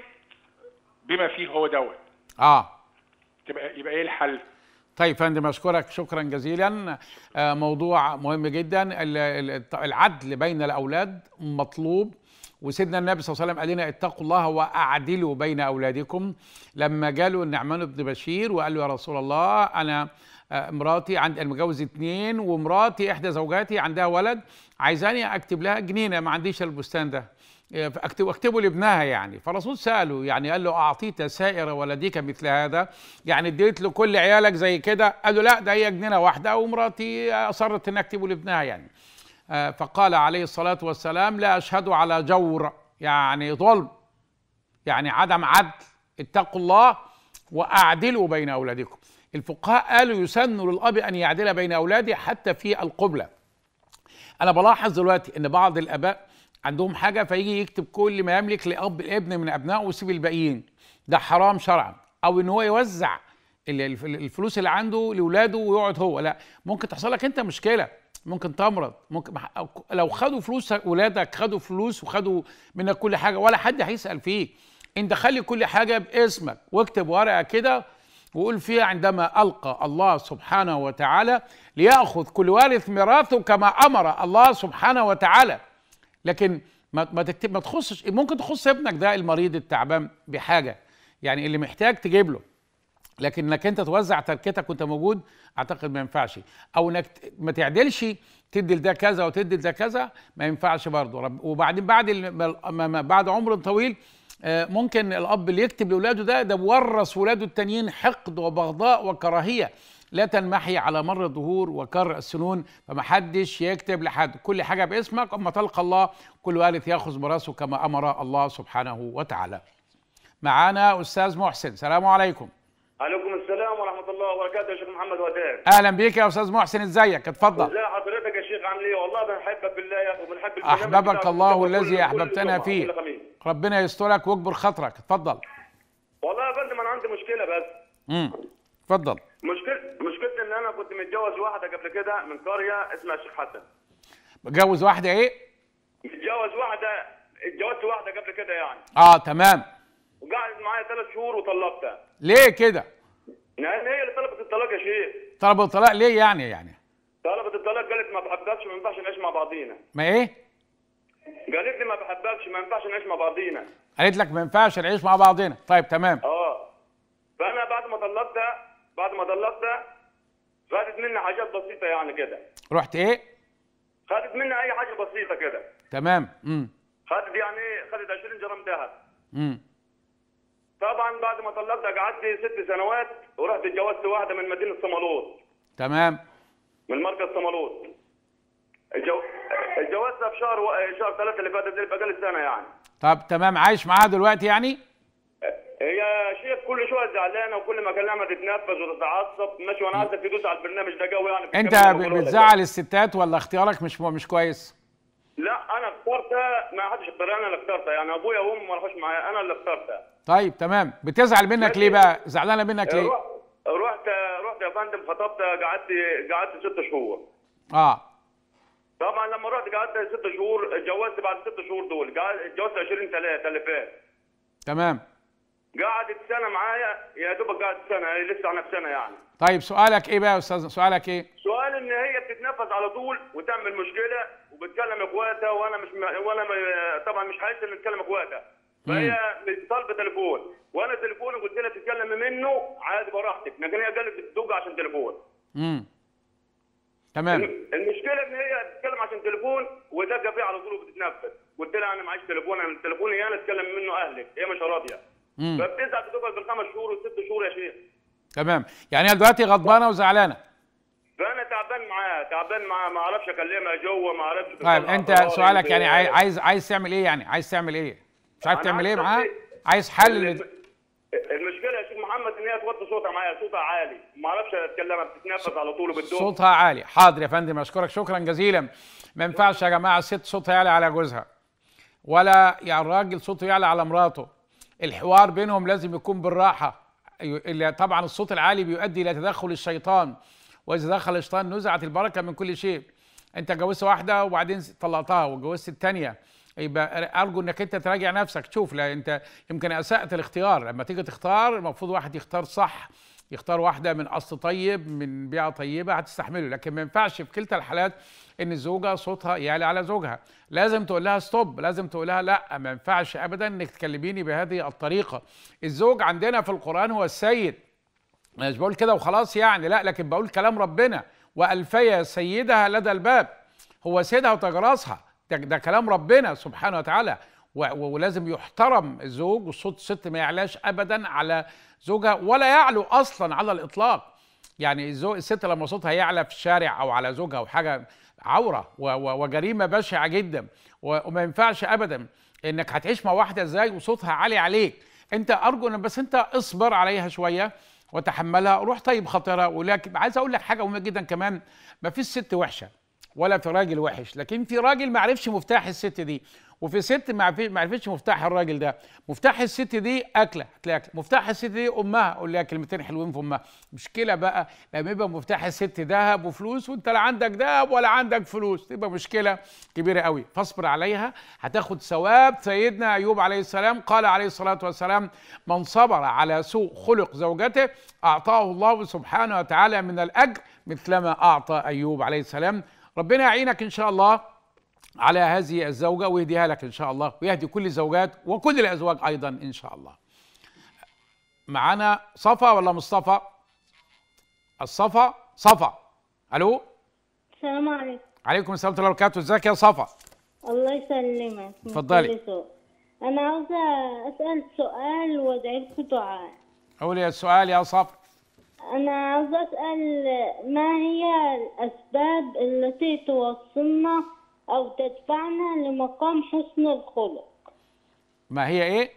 بما فيه هو دوت اه تبقى يبقى ايه الحل طيب فندم اشكرك شكرا جزيلا آه، موضوع مهم جدا ال- ال- العدل بين الاولاد مطلوب وسيدنا النبي صلى الله عليه وسلم قال لنا اتقوا الله واعدلوا بين اولادكم لما جاله النعمان بن بشير وقال له يا رسول الله انا آه، مراتي عندي انا متجوز اتنين ومراتي احدى زوجاتي عندها ولد عايزاني اكتب لها جنينه ما عنديش البستان ده آه، فاكتب اكتبه لابنها يعني فالرسول ساله يعني قال له اعطيت سائر ولديك مثل هذا يعني اديت له كل عيالك زي كده قال له لا ده هي جنينه واحده ومراتي اصرت ان اكتبه لابنها يعني آه، فقال عليه الصلاه والسلام لا اشهد على جور يعني ظلم يعني عدم عدل اتقوا الله واعدلوا بين اولادكم الفقهاء قالوا يسن للاب ان يعدل بين اولاده حتى في القبله انا بلاحظ دلوقتي ان بعض الاباء عندهم حاجه فيجي يكتب كل ما يملك لاب الابن من ابنائه ويسيب الباقيين ده حرام شرعا او ان هو يوزع ال- الف- الفلوس اللي عنده لاولاده ويقعد هو لا ممكن تحصل لك انت مشكله ممكن تمرض ممكن مح- أو- لو خدوا فلوس اولادك خدوا فلوس وخدوا منك كل حاجه ولا حد هيسال فيك انت خلي كل حاجه باسمك واكتب ورقه كده وقول فيها عندما القى الله سبحانه وتعالى لياخذ كل وارث ميراثه كما امر الله سبحانه وتعالى لكن ما ما تكتب ما تخصش ممكن تخص ابنك ده المريض التعبان بحاجه يعني اللي محتاج تجيب له لكن انك انت توزع تركتك وانت موجود اعتقد ما ينفعش او انك ت- ما تعدلش تدي لده كذا وتدي لده كذا ما ينفعش برضه رب وبعدين بعد ال- ما- ما- بعد عمر طويل آه، ممكن الاب اللي يكتب لاولاده ده ده ورث ولاده التانيين حقد وبغضاء وكراهيه لا تنمحي على مر الدهور وكر السنون فمحدش يكتب لحد كل حاجه باسمك اما تلقى الله كل وارث ياخذ ميراثه كما امر الله سبحانه وتعالى معانا استاذ محسن سلام عليكم عليكم السلام ورحمة الله وبركاته يا شيخ محمد وداد اهلا بيك يا استاذ محسن ازيك اتفضل ازي حضرتك يا شيخ عامل ايه والله بنحبك بالله يا اخي وبنحب البرنامج احببك بتاعك الله كل- الذي كل احببتنا جمعة فيه وكل خميس. ربنا يسترك ويكبر خاطرك اتفضل والله يا فندم انا عندي مشكلة بس امم اتفضل مشكلة مشكلتي ان انا كنت متجوز واحدة قبل كده من قرية اسمها الشيخ حسن متجوز واحده ايه متجوز واحدة اتجوزت واحدة قبل كده يعني اه تمام وقعدت معايا ثلاث شهور وطلقتها ليه كده لان هي اللي طلبت الطلاق يا شيخ طلب الطلاق ليه يعني يعني طلبت الطلاق قالت ما بحبكش ما ينفعش نعيش مع بعضينا ما ايه قالت لي ما بحبكش ما ينفعش نعيش مع بعضينا قالت لك ما ينفعش نعيش مع بعضنا طيب تمام اه فانا بعد ما طلقتها بعد ما طلقتها خدت مني حاجات بسيطه يعني كده رحت ايه خدت مني اي حاجه بسيطه كده تمام امم خدت يعني خدت 20 جرام ذهب امم طبعا بعد ما طلقتها قعدت ست سنوات ورحت اتجوزت واحده من مدينه صمالوط تمام من مركز صمالوط الجو... اتجوزتها في شهر و... شهر ثلاثة اللي فاتت اللي بقالي سنه يعني طب تمام عايش معاها دلوقتي يعني هي شيخ كل شويه زعلانه وكل ما كلامها تتنفس وتتعصب ماشي وانا عايزك تدوس على البرنامج ده قوي يعني في انت الكلام ب- اللي بقوله لك. بتزعل الستات ولا اختيارك مش مش كويس لا انا اخترتها ما حدش اختارها انا اللي اخترتها يعني ابويا وامي ما راحوش معايا انا اللي اخترتها طيب تمام بتزعل منك ليه بقى زعلانه منك ليه رحت رحت رحت يا فندم خطبت قعدت قعدت ست شهور اه طبعا لما رحت قعدت ست شهور اتجوزت بعد ست شهور دول قعدت- اتجوزت 20 3 اللي فات تمام قعدت سنه معايا يا دوبك قعدت سنه هي لسه انا في سنه يعني طيب سؤالك ايه بقى يا استاذ سؤالك ايه سؤال ان هي بتتنفس على طول وتعمل مشكله وبتكلم اخواتها وانا مش م... وانا م... طبعا مش عايز ان نتكلم اخواتها فهي طالبه تليفون وانا تليفوني قلت لها تتكلم منه عادي براحتك لكن هي قالت بتدق عشان تليفون امم تمام المشكله ان هي بتتكلم عشان تليفون ودقه فيه على طول وبتتنفس قلت لها انا معيش تليفون انا تليفوني انا اتكلم منه اهلك هي مش راضيه مم. فبتزعل بتقعد بالخمس شهور والست شهور يا شيخ تمام يعني هي دلوقتي غضبانه وزعلانه فانا تعبان معاها تعبان معاها ما اعرفش اكلمها جوه ما اعرفش طيب تطلع انت قراري سؤالك ب- يعني عاي- عايز عايز تعمل ايه يعني عايز تعمل ايه مش عارف أنا تعمل ايه عايز معاها أعمل- عايز حل لل- المشكله يا شيخ محمد ان هي توطي صوتها معايا صوتها عالي ما اعرفش اتكلمها بتتنفس على طول وبتدوب صوتها عالي حاضر يا فندم اشكرك شكرا جزيلا ما ينفعش يا جماعه الست صوتها يعلى على جوزها ولا يعني الراجل صوته يعلى على مراته الحوار بينهم لازم يكون بالراحه اللي طبعا الصوت العالي بيؤدي الى تدخل الشيطان واذا دخل الشيطان نزعت البركه من كل شيء انت جوزت واحده وبعدين طلقتها وجوزت الثانيه يبقى ارجو انك انت تراجع نفسك تشوف لا انت يمكن اسات الاختيار لما تيجي تختار المفروض واحد يختار صح يختار واحده من اصل طيب من بيئه طيبه هتستحمله لكن ما ينفعش في كلتا الحالات ان الزوجه صوتها يعلى على زوجها لازم تقول لها ستوب لازم تقول لها لا ما ينفعش ابدا انك تكلميني بهذه الطريقه الزوج عندنا في القران هو السيد أنا مش بقول كده وخلاص يعني لا لكن بقول كلام ربنا والفي سيدها لدى الباب هو سيدها وتجراسها ده, ده كلام ربنا سبحانه وتعالى و- و- ولازم يحترم الزوج وصوت الست ما يعلاش ابدا على زوجها ولا يعلو اصلا على الاطلاق يعني الزوج الست لما صوتها يعلى في الشارع او على زوجها او حاجه عوره و- و- وجريمه بشعه جدا و- وما ينفعش ابدا انك هتعيش مع واحده ازاي وصوتها عالي عليك انت ارجو ان بس انت اصبر عليها شويه وتحملها روح طيب خاطرها ولكن عايز اقول لك حاجه مهمه جدا كمان ما فيش ست وحشه ولا في راجل وحش لكن في راجل ما عرفش مفتاح الست دي وفي ست ما عرف- ما عرفتش مفتاح الراجل ده مفتاح الست دي اكله هتلاقي اكله مفتاح الست دي امها قول لها كلمتين حلوين في امها مشكله بقى لما يبقى مفتاح الست ذهب وفلوس وانت لا عندك ذهب ولا عندك فلوس تبقى مشكله كبيره قوي فاصبر عليها هتاخد ثواب سيدنا ايوب عليه السلام قال عليه الصلاه والسلام من صبر على سوء خلق زوجته اعطاه الله سبحانه وتعالى من الاجر مثلما اعطى ايوب عليه السلام ربنا يعينك ان شاء الله على هذه الزوجة ويهديها لك إن شاء الله ويهدي كل الزوجات وكل الأزواج أيضا إن شاء الله معانا صفا ولا مصطفى الصفا صفا ألو السلام عليكم عليكم السلام ورحمة الله وبركاته ازيك يا صفا الله يسلمك من اتفضلي. كل سوء. أنا عاوزة أسأل سؤال وأدعي لكم دعاء قولي السؤال يا صفا أنا عاوزة أسأل ما هي الأسباب التي توصلنا أو تدفعنا لمقام حسن الخلق ما هي إيه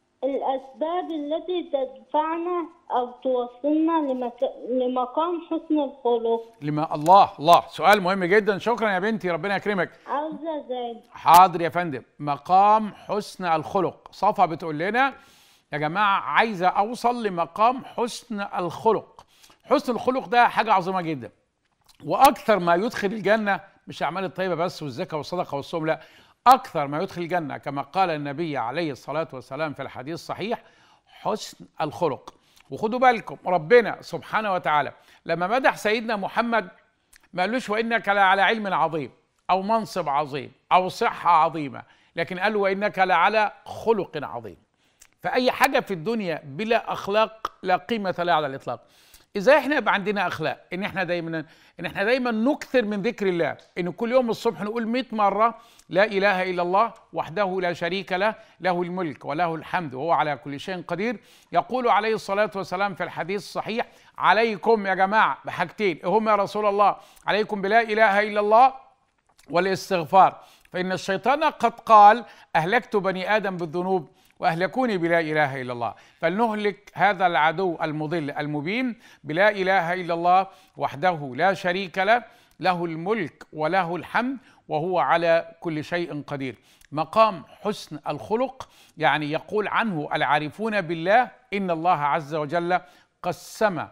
الأسباب التي تدفعنا أو توصلنا لمك... لمقام حسن الخلق لما الله الله سؤال مهم جدا شكرا يا بنتي ربنا يكرمك عاوزة زي حاضر يا فندم مقام حسن الخلق صفا بتقول لنا يا جماعة عايزة أوصل لمقام حسن الخلق حسن الخلق ده حاجة عظيمة جدا وأكثر ما يدخل الجنة مش أعمال الطيبة بس والزكاة والصدقة والصوم لا أكثر ما يدخل الجنة كما قال النبي عليه الصلاة والسلام في الحديث الصحيح حسن الخلق وخدوا بالكم ربنا سبحانه وتعالى لما مدح سيدنا محمد ما قالوش وانك لعلى علم عظيم او منصب عظيم او صحه عظيمه لكن قال وانك لعلى خلق عظيم فاي حاجه في الدنيا بلا اخلاق لا قيمه لها على الاطلاق ازاي احنا يبقى عندنا اخلاق ان احنا دايما ان احنا دايما نكثر من ذكر الله ان كل يوم الصبح نقول 100 مره لا اله الا الله وحده لا شريك له له الملك وله الحمد وهو على كل شيء قدير يقول عليه الصلاه والسلام في الحديث الصحيح عليكم يا جماعه بحاجتين هم يا رسول الله عليكم بلا اله الا الله والاستغفار فإن الشيطان قد قال أهلكت بني آدم بالذنوب وأهلكوني بلا إله إلا الله فلنهلك هذا العدو المضل المبين بلا إله إلا الله وحده لا شريك له له الملك وله الحمد وهو على كل شيء قدير مقام حسن الخلق يعني يقول عنه العارفون بالله إن الله عز وجل قسم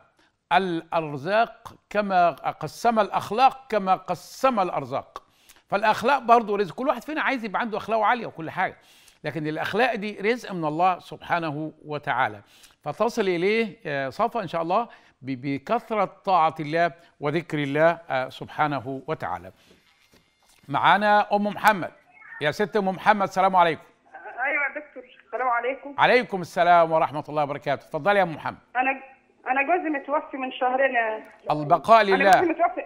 الأرزاق كما قسم الأخلاق كما قسم الأرزاق فالاخلاق برضه رزق كل واحد فينا عايز يبقى عنده اخلاق عاليه وكل حاجه لكن الاخلاق دي رزق من الله سبحانه وتعالى فتصل اليه آه، صفا ان شاء الله ب- بكثره طاعه الله وذكر الله آه، سبحانه وتعالى معانا ام محمد يا ست ام محمد السلام عليكم ايوه يا دكتور السلام عليكم عليكم السلام ورحمه الله وبركاته اتفضلي يا ام محمد انا انا جوزي متوفي من شهرين يا- البقاء انا جوزي لله متوفي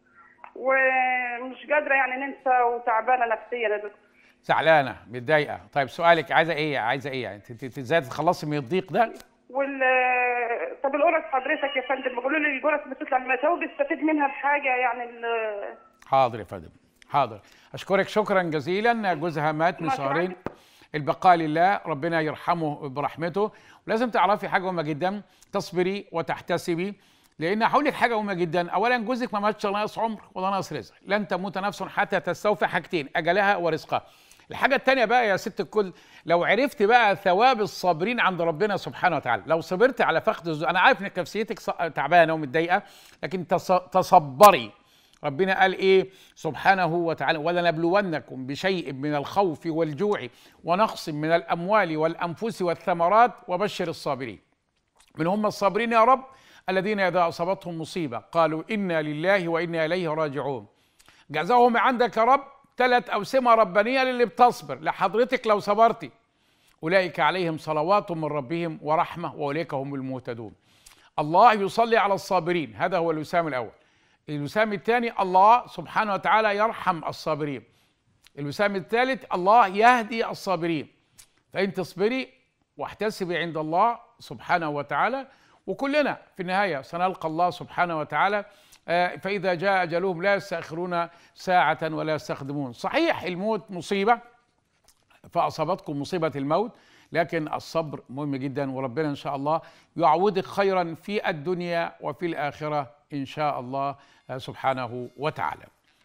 ومش قادره يعني ننسى وتعبانه نفسيا يا دكتور زعلانه متضايقه طيب سؤالك عايزه ايه عايزه ايه يعني انت انت ازاي تتخلصي من الضيق ده وال طب القرص حضرتك يا فندم بيقولوا لي القرص بتطلع من هو بيستفيد منها بحاجه يعني ال- حاضر يا فندم حاضر اشكرك شكرا جزيلا جوزها مات من ما شهرين شاء البقاء لله ربنا يرحمه برحمته ولازم تعرفي حاجه مهمه جدا تصبري وتحتسبي لان هقول لك حاجه مهمه جدا اولا جوزك ما ماتش ناقص عمر ولا ناقص رزق لن تموت نفس حتى تستوفي حاجتين اجلها ورزقها الحاجة التانية بقى يا ست الكل لو عرفت بقى ثواب الصابرين عند ربنا سبحانه وتعالى لو صبرت على فقد الزوج أنا عارف إنك نفسيتك ص- تعبانة ومتضايقة لكن تص- تصبري ربنا قال ايه سبحانه وتعالى ولنبلونكم بشيء من الخوف والجوع ونقص من الاموال والانفس والثمرات وبشر الصابرين من هم الصابرين يا رب الذين اذا اصابتهم مصيبه قالوا انا لله وانا اليه راجعون جزاهم عندك يا رب ثلاث اوسمه ربانيه للي بتصبر لحضرتك لو صبرتي اولئك عليهم صلوات من ربهم ورحمه واولئك هم المهتدون الله يصلي على الصابرين هذا هو الوسام الاول الوسام الثاني الله سبحانه وتعالى يرحم الصابرين الوسام الثالث الله يهدي الصابرين فإن تصبري واحتسبي عند الله سبحانه وتعالى وكلنا في النهاية سنلقى الله سبحانه وتعالى آه، فإذا جاء أجلهم لا يستأخرون ساعة ولا يستخدمون صحيح الموت مصيبة فأصابتكم مصيبة الموت لكن الصبر مهم جدا وربنا إن شاء الله يعوضك خيرا في الدنيا وفي الآخرة إن شاء الله آه، سبحانه وتعالى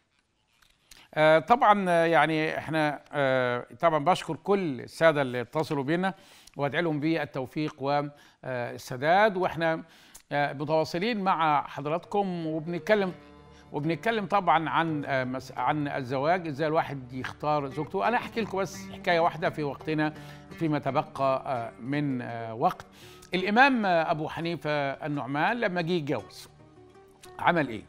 آه، طبعا آه، يعني احنا آه، طبعا بشكر كل الساده اللي اتصلوا بينا وادعي لهم بالتوفيق والسداد واحنا آه، متواصلين مع حضراتكم وبنتكلم وبنتكلم طبعا عن آه، مس- عن الزواج ازاي الواحد يختار زوجته انا احكي لكم بس حكايه واحده في وقتنا فيما تبقى آه، من آه، وقت الامام آه، ابو حنيفه النعمان لما جه يتجوز عمل ايه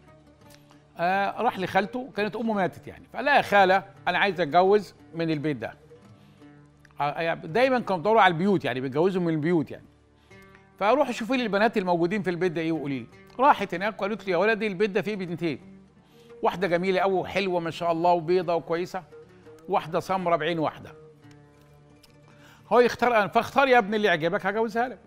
آه راح لخالته كانت امه ماتت يعني فقال لها يا خاله انا عايز اتجوز من البيت ده آه، يعني دايما كانوا بيدوروا على البيوت يعني بيتجوزوا من البيوت يعني فروحوا شوفوا لي البنات الموجودين في البيت ده ايه وقولي لي راحت هناك وقالت لي يا ولدي البيت ده فيه بنتين واحده جميله قوي وحلوه ما شاء الله وبيضه وكويسه واحده سمره بعين واحده هو يختار فاختار يا ابني اللي يعجبك هجوزها لك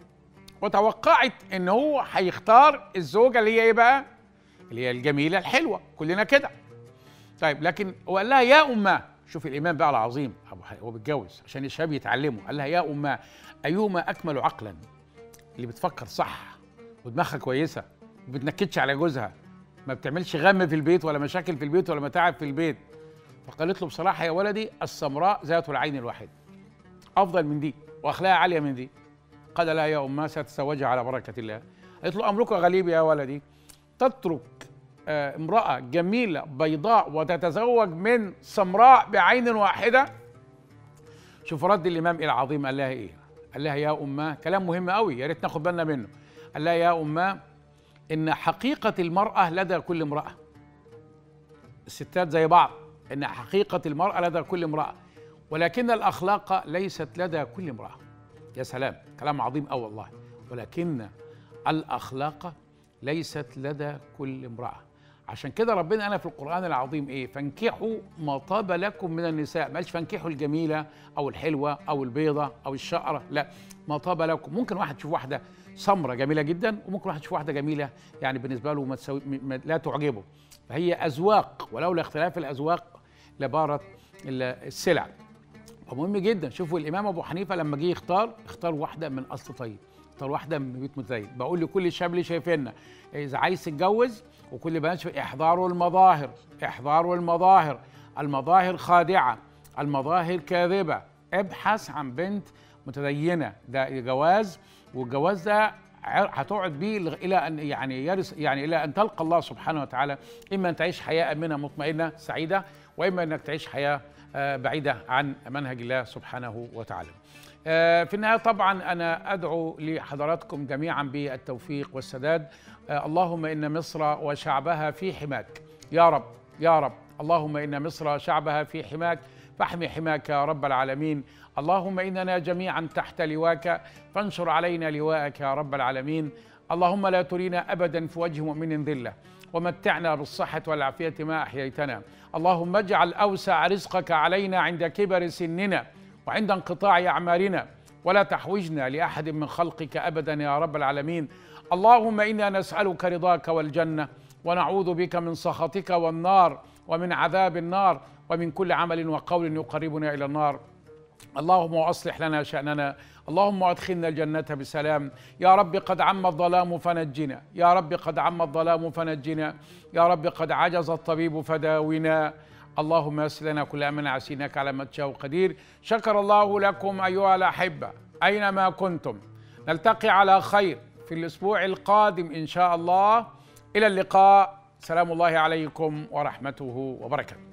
وتوقعت ان هو هيختار الزوجه اللي هي ايه بقى اللي هي الجميله الحلوه كلنا كده طيب لكن وقال لها يا اماه شوف الامام بقى العظيم ابو حنيفه هو بيتجوز عشان الشباب يتعلموا قال لها يا اماه ايهما اكمل عقلا اللي بتفكر صح ودماغها كويسه وما بتنكدش على جوزها ما بتعملش غم في البيت ولا مشاكل في البيت ولا متاعب في البيت فقالت له بصراحه يا ولدي السمراء ذات العين الواحد افضل من دي واخلاقها عاليه من دي قال لا يا اماه ستتزوجها على بركه الله قالت له امرك غليب يا ولدي تترك آه، امرأة جميلة بيضاء وتتزوج من سمراء بعين واحدة شوف رد الإمام العظيم قال لها إيه قال لها يا أماه كلام مهم قوي يا ريت ناخد بالنا منه قال لها يا أماه إن حقيقة المرأة لدى كل امرأة الستات زي بعض إن حقيقة المرأة لدى كل امرأة ولكن الأخلاق ليست لدى كل امرأة يا سلام كلام عظيم أوي والله ولكن الأخلاق ليست لدى كل امرأة عشان كده ربنا قال في القرآن العظيم إيه فانكحوا ما طاب لكم من النساء ما قالش فانكحوا الجميلة أو الحلوة أو البيضة أو الشقرة لا ما طاب لكم ممكن واحد يشوف واحدة سمرة جميلة جدا وممكن واحد يشوف واحدة جميلة يعني بالنسبة له ما تسوي ما لا تعجبه فهي أذواق ولولا اختلاف الأذواق لبارت ال- السلع فمهم جدا شوفوا الامام ابو حنيفه لما جه يختار اختار واحده من اصل طيب اختار واحده من بيت متدين بقول لكل الشباب اللي شايفيننا اذا عايز تتجوز وكل بنات شايف- احذروا المظاهر احذروا المظاهر المظاهر خادعه المظاهر كاذبه ابحث عن بنت متدينه ده جواز والجواز ده ع- هتقعد بيه لغ- الى ان يعني يرث يعني الى ان تلقى الله سبحانه وتعالى اما ان تعيش حياه امنه مطمئنه سعيده واما انك تعيش حياه آه، بعيده عن منهج الله سبحانه وتعالى. آه، في النهايه طبعا انا ادعو لحضراتكم جميعا بالتوفيق والسداد آه، اللهم ان مصر وشعبها في حماك يا رب يا رب اللهم إن مصر شعبها في حماك فاحمي حماك يا رب العالمين اللهم إننا جميعا تحت لواك فانشر علينا لواءك يا رب العالمين اللهم لا ترينا أبدا في وجه مؤمن ذلة ومتعنا بالصحة والعافية ما أحييتنا اللهم اجعل أوسع رزقك علينا عند كبر سننا وعند انقطاع أعمارنا ولا تحوجنا لأحد من خلقك أبدا يا رب العالمين اللهم إنا نسألك رضاك والجنة ونعوذ بك من سخطك والنار ومن عذاب النار ومن كل عمل وقول يقربنا إلى النار اللهم واصلح لنا شاننا اللهم ادخلنا الجنه بسلام يا رب قد عم الظلام فنجنا يا رب قد عم الظلام فنجنا يا رب قد عجز الطبيب فداونا اللهم يسر لنا كل امر عسيناك على ما تشاء قدير شكر الله لكم ايها الاحبه اينما كنتم نلتقي على خير في الاسبوع القادم ان شاء الله الى اللقاء سلام الله عليكم ورحمته وبركاته